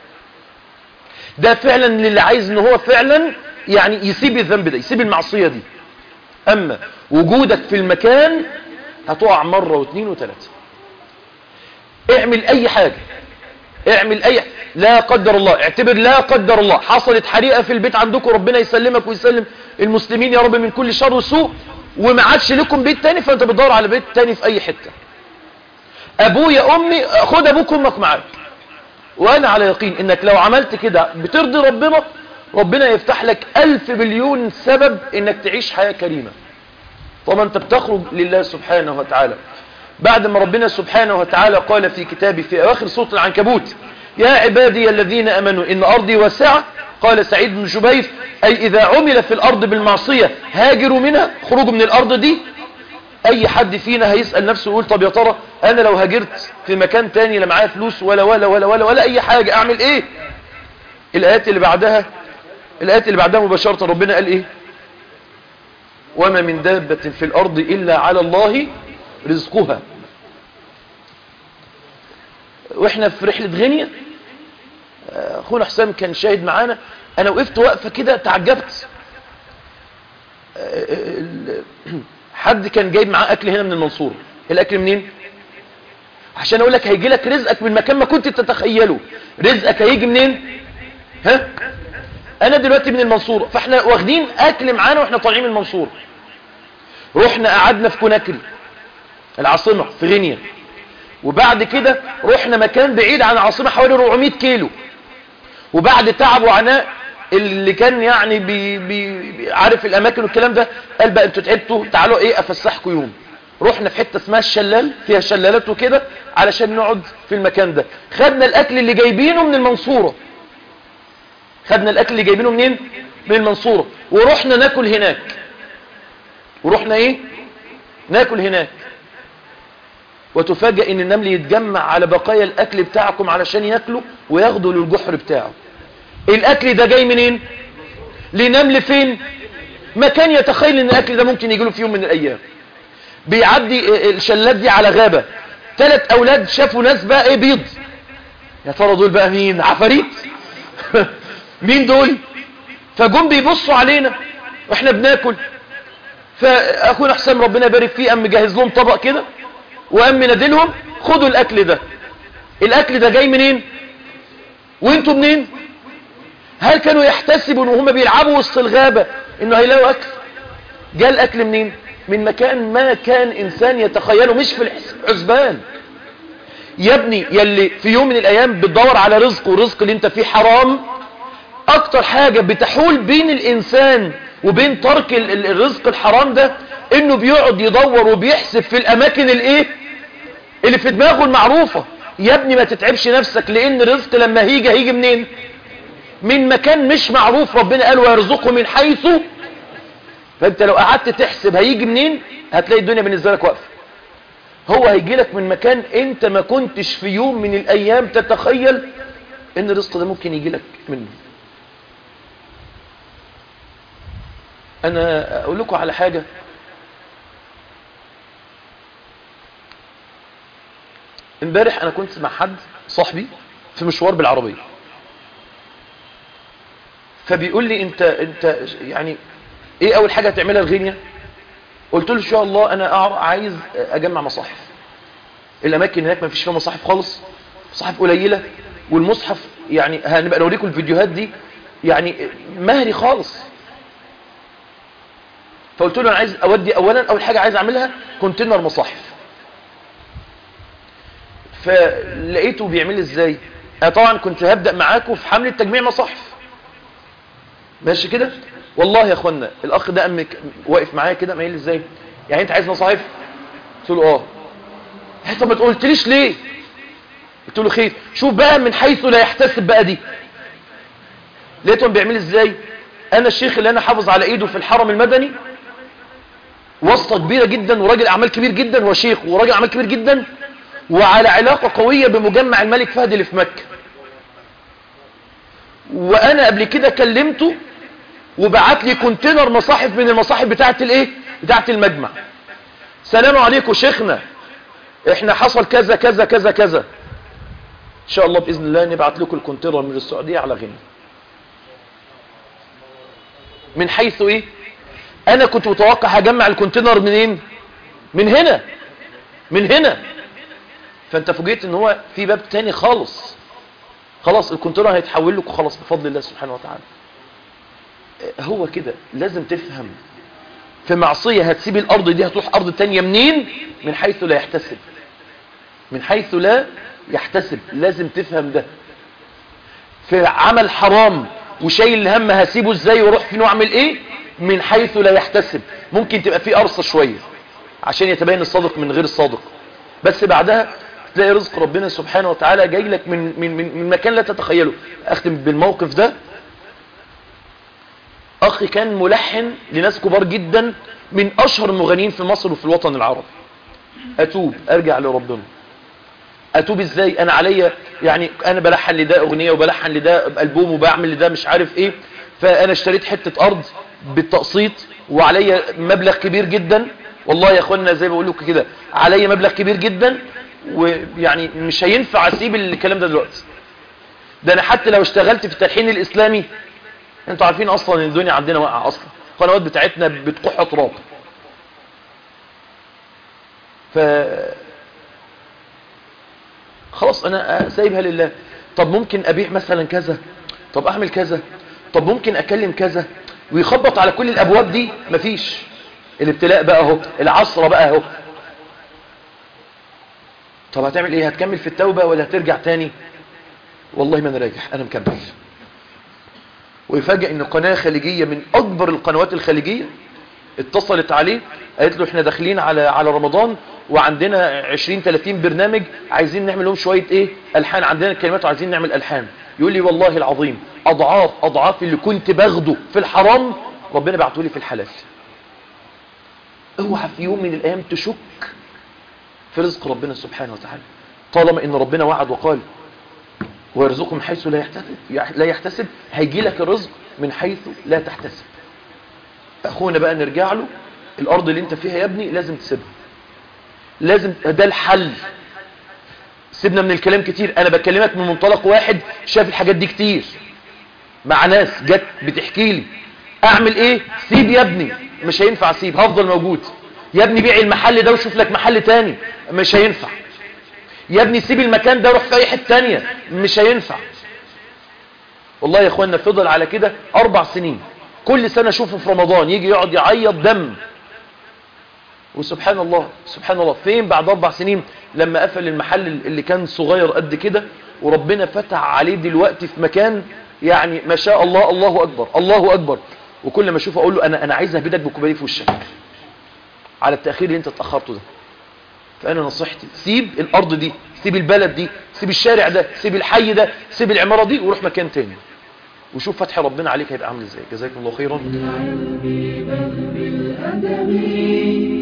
ده فعلا اللي عايز ان هو فعلا يعني يسيب الذنب ده يسيب المعصية دي اما وجودك في المكان هتقع مرة واثنين وثلاثة اعمل اي حاجة اعمل اي لا قدر الله اعتبر لا قدر الله حصلت حريقة في البيت عندكم ربنا يسلمك ويسلم المسلمين يا رب من كل شر وسوء وما عادش لكم بيت تاني فانت بتدور على بيت تاني في اي حتة ابويا امي خد ابوك وامك معاك وانا على يقين انك لو عملت كده بترضي ربنا ربنا يفتح لك الف مليون سبب انك تعيش حياة كريمة طبعا انت بتخرج لله سبحانه وتعالى بعد ما ربنا سبحانه وتعالى قال في كتابه في اواخر سورة العنكبوت يا عبادي الذين امنوا ان ارضي واسعة قال سعيد بن جبير اي اذا عمل في الارض بالمعصية هاجروا منها خروجوا من الارض دي اي حد فينا هيسأل نفسه ويقول طب يا ترى انا لو هاجرت في مكان تاني لا معايا فلوس ولا ولا ولا ولا ولا اي حاجة اعمل ايه الايات اللي بعدها الايات اللي بعدها مباشرة ربنا قال ايه وما من دابة في الارض الا على الله رزقها واحنا في رحلة غينيا اخونا حسام كان شاهد معانا انا وقفت وقفة كده تعجبت حد كان جايب معاه اكل هنا من المنصورة الاكل منين عشان اقول لك هيجي لك رزقك من مكان ما كنت تتخيله رزقك هيجي منين ها انا دلوقتي من المنصورة فاحنا واخدين اكل معانا واحنا طالعين من المنصورة رحنا قعدنا في كوناكري العاصمة في غينيا وبعد كده رحنا مكان بعيد عن العاصمة حوالي 400 كيلو وبعد تعب وعناء اللي كان يعني بي بي عارف الاماكن والكلام ده قال بقى انتوا تعبتوا تعالوا ايه افسحكم يوم رحنا في حتة اسمها الشلال فيها شلالات وكده علشان نقعد في المكان ده خدنا الاكل اللي جايبينه من المنصورة خدنا الاكل اللي جايبينه منين من المنصورة ورحنا ناكل هناك ورحنا ايه ناكل هناك وتفاجئ ان النمل يتجمع على بقايا الاكل بتاعكم علشان ياكلوا وياخدوا للجحر بتاعه الاكل ده جاي منين لنمل فين مكان يتخيل ان الاكل ده ممكن يجيله في يوم من الايام بيعدي الشلات دي على غابة ثلاث اولاد شافوا ناس بقى ايه بيض يا ترى دول بقى مين عفاريت مين دول فجم بيبصوا علينا واحنا بناكل فاخونا حسام ربنا يبارك فيه قام مجهز لهم طبق كده وقام منادلهم خدوا الاكل ده الاكل ده جاي منين وانتوا منين هل كانوا يحتسبوا ان هم بيلعبوا وسط الغابة انه هيلاقوا اكل جاء الاكل منين من مكان ما كان انسان يتخيله مش في الحسبان يا ابني يلي في يوم من الايام بتدور على رزق ورزق اللي انت فيه حرام اكتر حاجة بتحول بين الانسان وبين ترك الرزق الحرام ده انه بيقعد يدور وبيحسب في الاماكن الايه اللي في دماغه المعروفة يا ابني ما تتعبش نفسك لان الرزق لما هيجي هيجي منين من مكان مش معروف ربنا قال ويرزقه من حيث فانت لو قعدت تحسب هيجي منين هتلاقي الدنيا بالنسبة لك واقفة هو هيجي لك من مكان انت ما كنتش في يوم من الايام تتخيل ان الرزق ده ممكن يجي لك منه انا اقول لكم على حاجة امبارح انا كنت مع حد صاحبي في مشوار بالعربية فبيقول لي انت انت يعني ايه اول حاجة هتعملها الغينيا قلت له ان شاء الله انا عايز اجمع مصاحف الاماكن هناك ما فيش فيها مصاحف خالص مصاحف قليلة والمصحف يعني هنبقى نوريكم الفيديوهات دي يعني مهري خالص فقلت له انا عايز اودي اولا اول حاجة عايز اعملها كونتينر مصاحف فلقيته بيعمل ازاي انا طبعا كنت هبدأ معاكم في حملة تجميع مصاحف ماشي كده والله يا اخوانا الاخ ده امك واقف معايا كده مايل ازاي يعني انت عايز مصاحف قلت له اه طب ما تقولتليش ليه قلت له خير شوف بقى من حيث لا يحتسب بقى دي لقيتهم بيعمل ازاي انا الشيخ اللي انا حافظ على ايده في الحرم المدني واسطة كبيرة جدا وراجل اعمال كبير جدا هو شيخ وراجل اعمال كبير جدا وعلى علاقة قوية بمجمع الملك فهد اللي في مكة وانا قبل كده كلمته وبعت لي كونتينر مصاحف من المصاحف بتاعت الايه بتاعت المجمع سلام عليكم شيخنا احنا حصل كذا كذا كذا كذا ان شاء الله باذن الله نبعت لكم الكونتينر من السعوديه على غنى من حيث ايه انا كنت متوقع هجمع الكونتينر منين من هنا من هنا فانت فوجئت ان هو في باب تاني خالص خلاص الكونتينر هيتحول لك وخلاص بفضل الله سبحانه وتعالى هو كده لازم تفهم في معصية هتسيب الأرض دي هتروح أرض تانية منين من حيث لا يحتسب من حيث لا يحتسب لازم تفهم ده في عمل حرام وشايل الهم هسيبه ازاي واروح فين واعمل ايه من حيث لا يحتسب ممكن تبقى فيه قرصة شوية عشان يتبين الصادق من غير الصادق بس بعدها تلاقي رزق ربنا سبحانه وتعالى جاي لك من, من, من, من مكان لا تتخيله اختم بالموقف ده اخي كان ملحن لناس كبار جدا من اشهر المغنيين في مصر وفي الوطن العربي اتوب ارجع لربنا اتوب ازاي انا عليا يعني انا بلحن لده اغنيه وبلحن لده البوم وبعمل لده مش عارف ايه فانا اشتريت حته ارض بالتقسيط وعليا مبلغ كبير جدا والله يا اخوانا زي ما بقول لكم كده عليا مبلغ كبير جدا ويعني مش هينفع اسيب الكلام ده دلوقتي ده انا حتى لو اشتغلت في التلحين الاسلامي انتوا عارفين اصلا ان الدنيا عندنا واقعه اصلا القنوات بتاعتنا بتكح تراب ف خلاص انا سايبها لله طب ممكن ابيع مثلا كذا طب اعمل كذا طب ممكن اكلم كذا ويخبط على كل الابواب دي مفيش الابتلاء بقى اهو العصرة بقى اهو طب هتعمل ايه هتكمل في التوبة ولا هترجع تاني والله ما انا راجع انا مكمل ويفاجئ ان قناة خليجية من اكبر القنوات الخليجية اتصلت عليه قالت له احنا داخلين على على رمضان وعندنا 20 30 برنامج عايزين نعمل لهم شويه ايه الحان عندنا الكلمات وعايزين نعمل الحان يقول لي والله العظيم اضعاف اضعاف اللي كنت باخده في الحرام ربنا بعته لي في الحلال اوعى في يوم من الايام تشك في رزق ربنا سبحانه وتعالى طالما ان ربنا وعد وقال ويرزقه من حيث لا يحتسب لا يحتسب هيجي لك الرزق من حيث لا تحتسب اخونا بقى نرجع له الارض اللي انت فيها يا ابني لازم تسيبها لازم ده الحل سيبنا من الكلام كتير انا بكلمك من منطلق واحد شاف الحاجات دي كتير مع ناس جت بتحكي لي اعمل ايه سيب يا ابني مش هينفع سيب هفضل موجود يا ابني بيع المحل ده وشوف لك محل تاني مش هينفع يا ابني سيب المكان ده روح في اي حته تانية مش هينفع والله يا اخوانا فضل على كده اربع سنين كل سنة اشوفه في رمضان يجي يقعد يعيط دم وسبحان الله سبحان الله فين بعد اربع سنين لما قفل المحل اللي كان صغير قد كده وربنا فتح عليه دلوقتي في مكان يعني ما شاء الله الله اكبر الله اكبر وكل ما اشوفه اقول له انا انا عايز اهبدك بكوبايه في وشك على التاخير اللي انت اتاخرته ده فانا نصيحتي سيب الارض دي سيب البلد دي سيب الشارع ده سيب الحي ده سيب العماره دي وروح مكان تاني وشوف فتح ربنا عليك هيبقى عامل ازاي جزاكم الله خيرا بالعلم بل بالأدب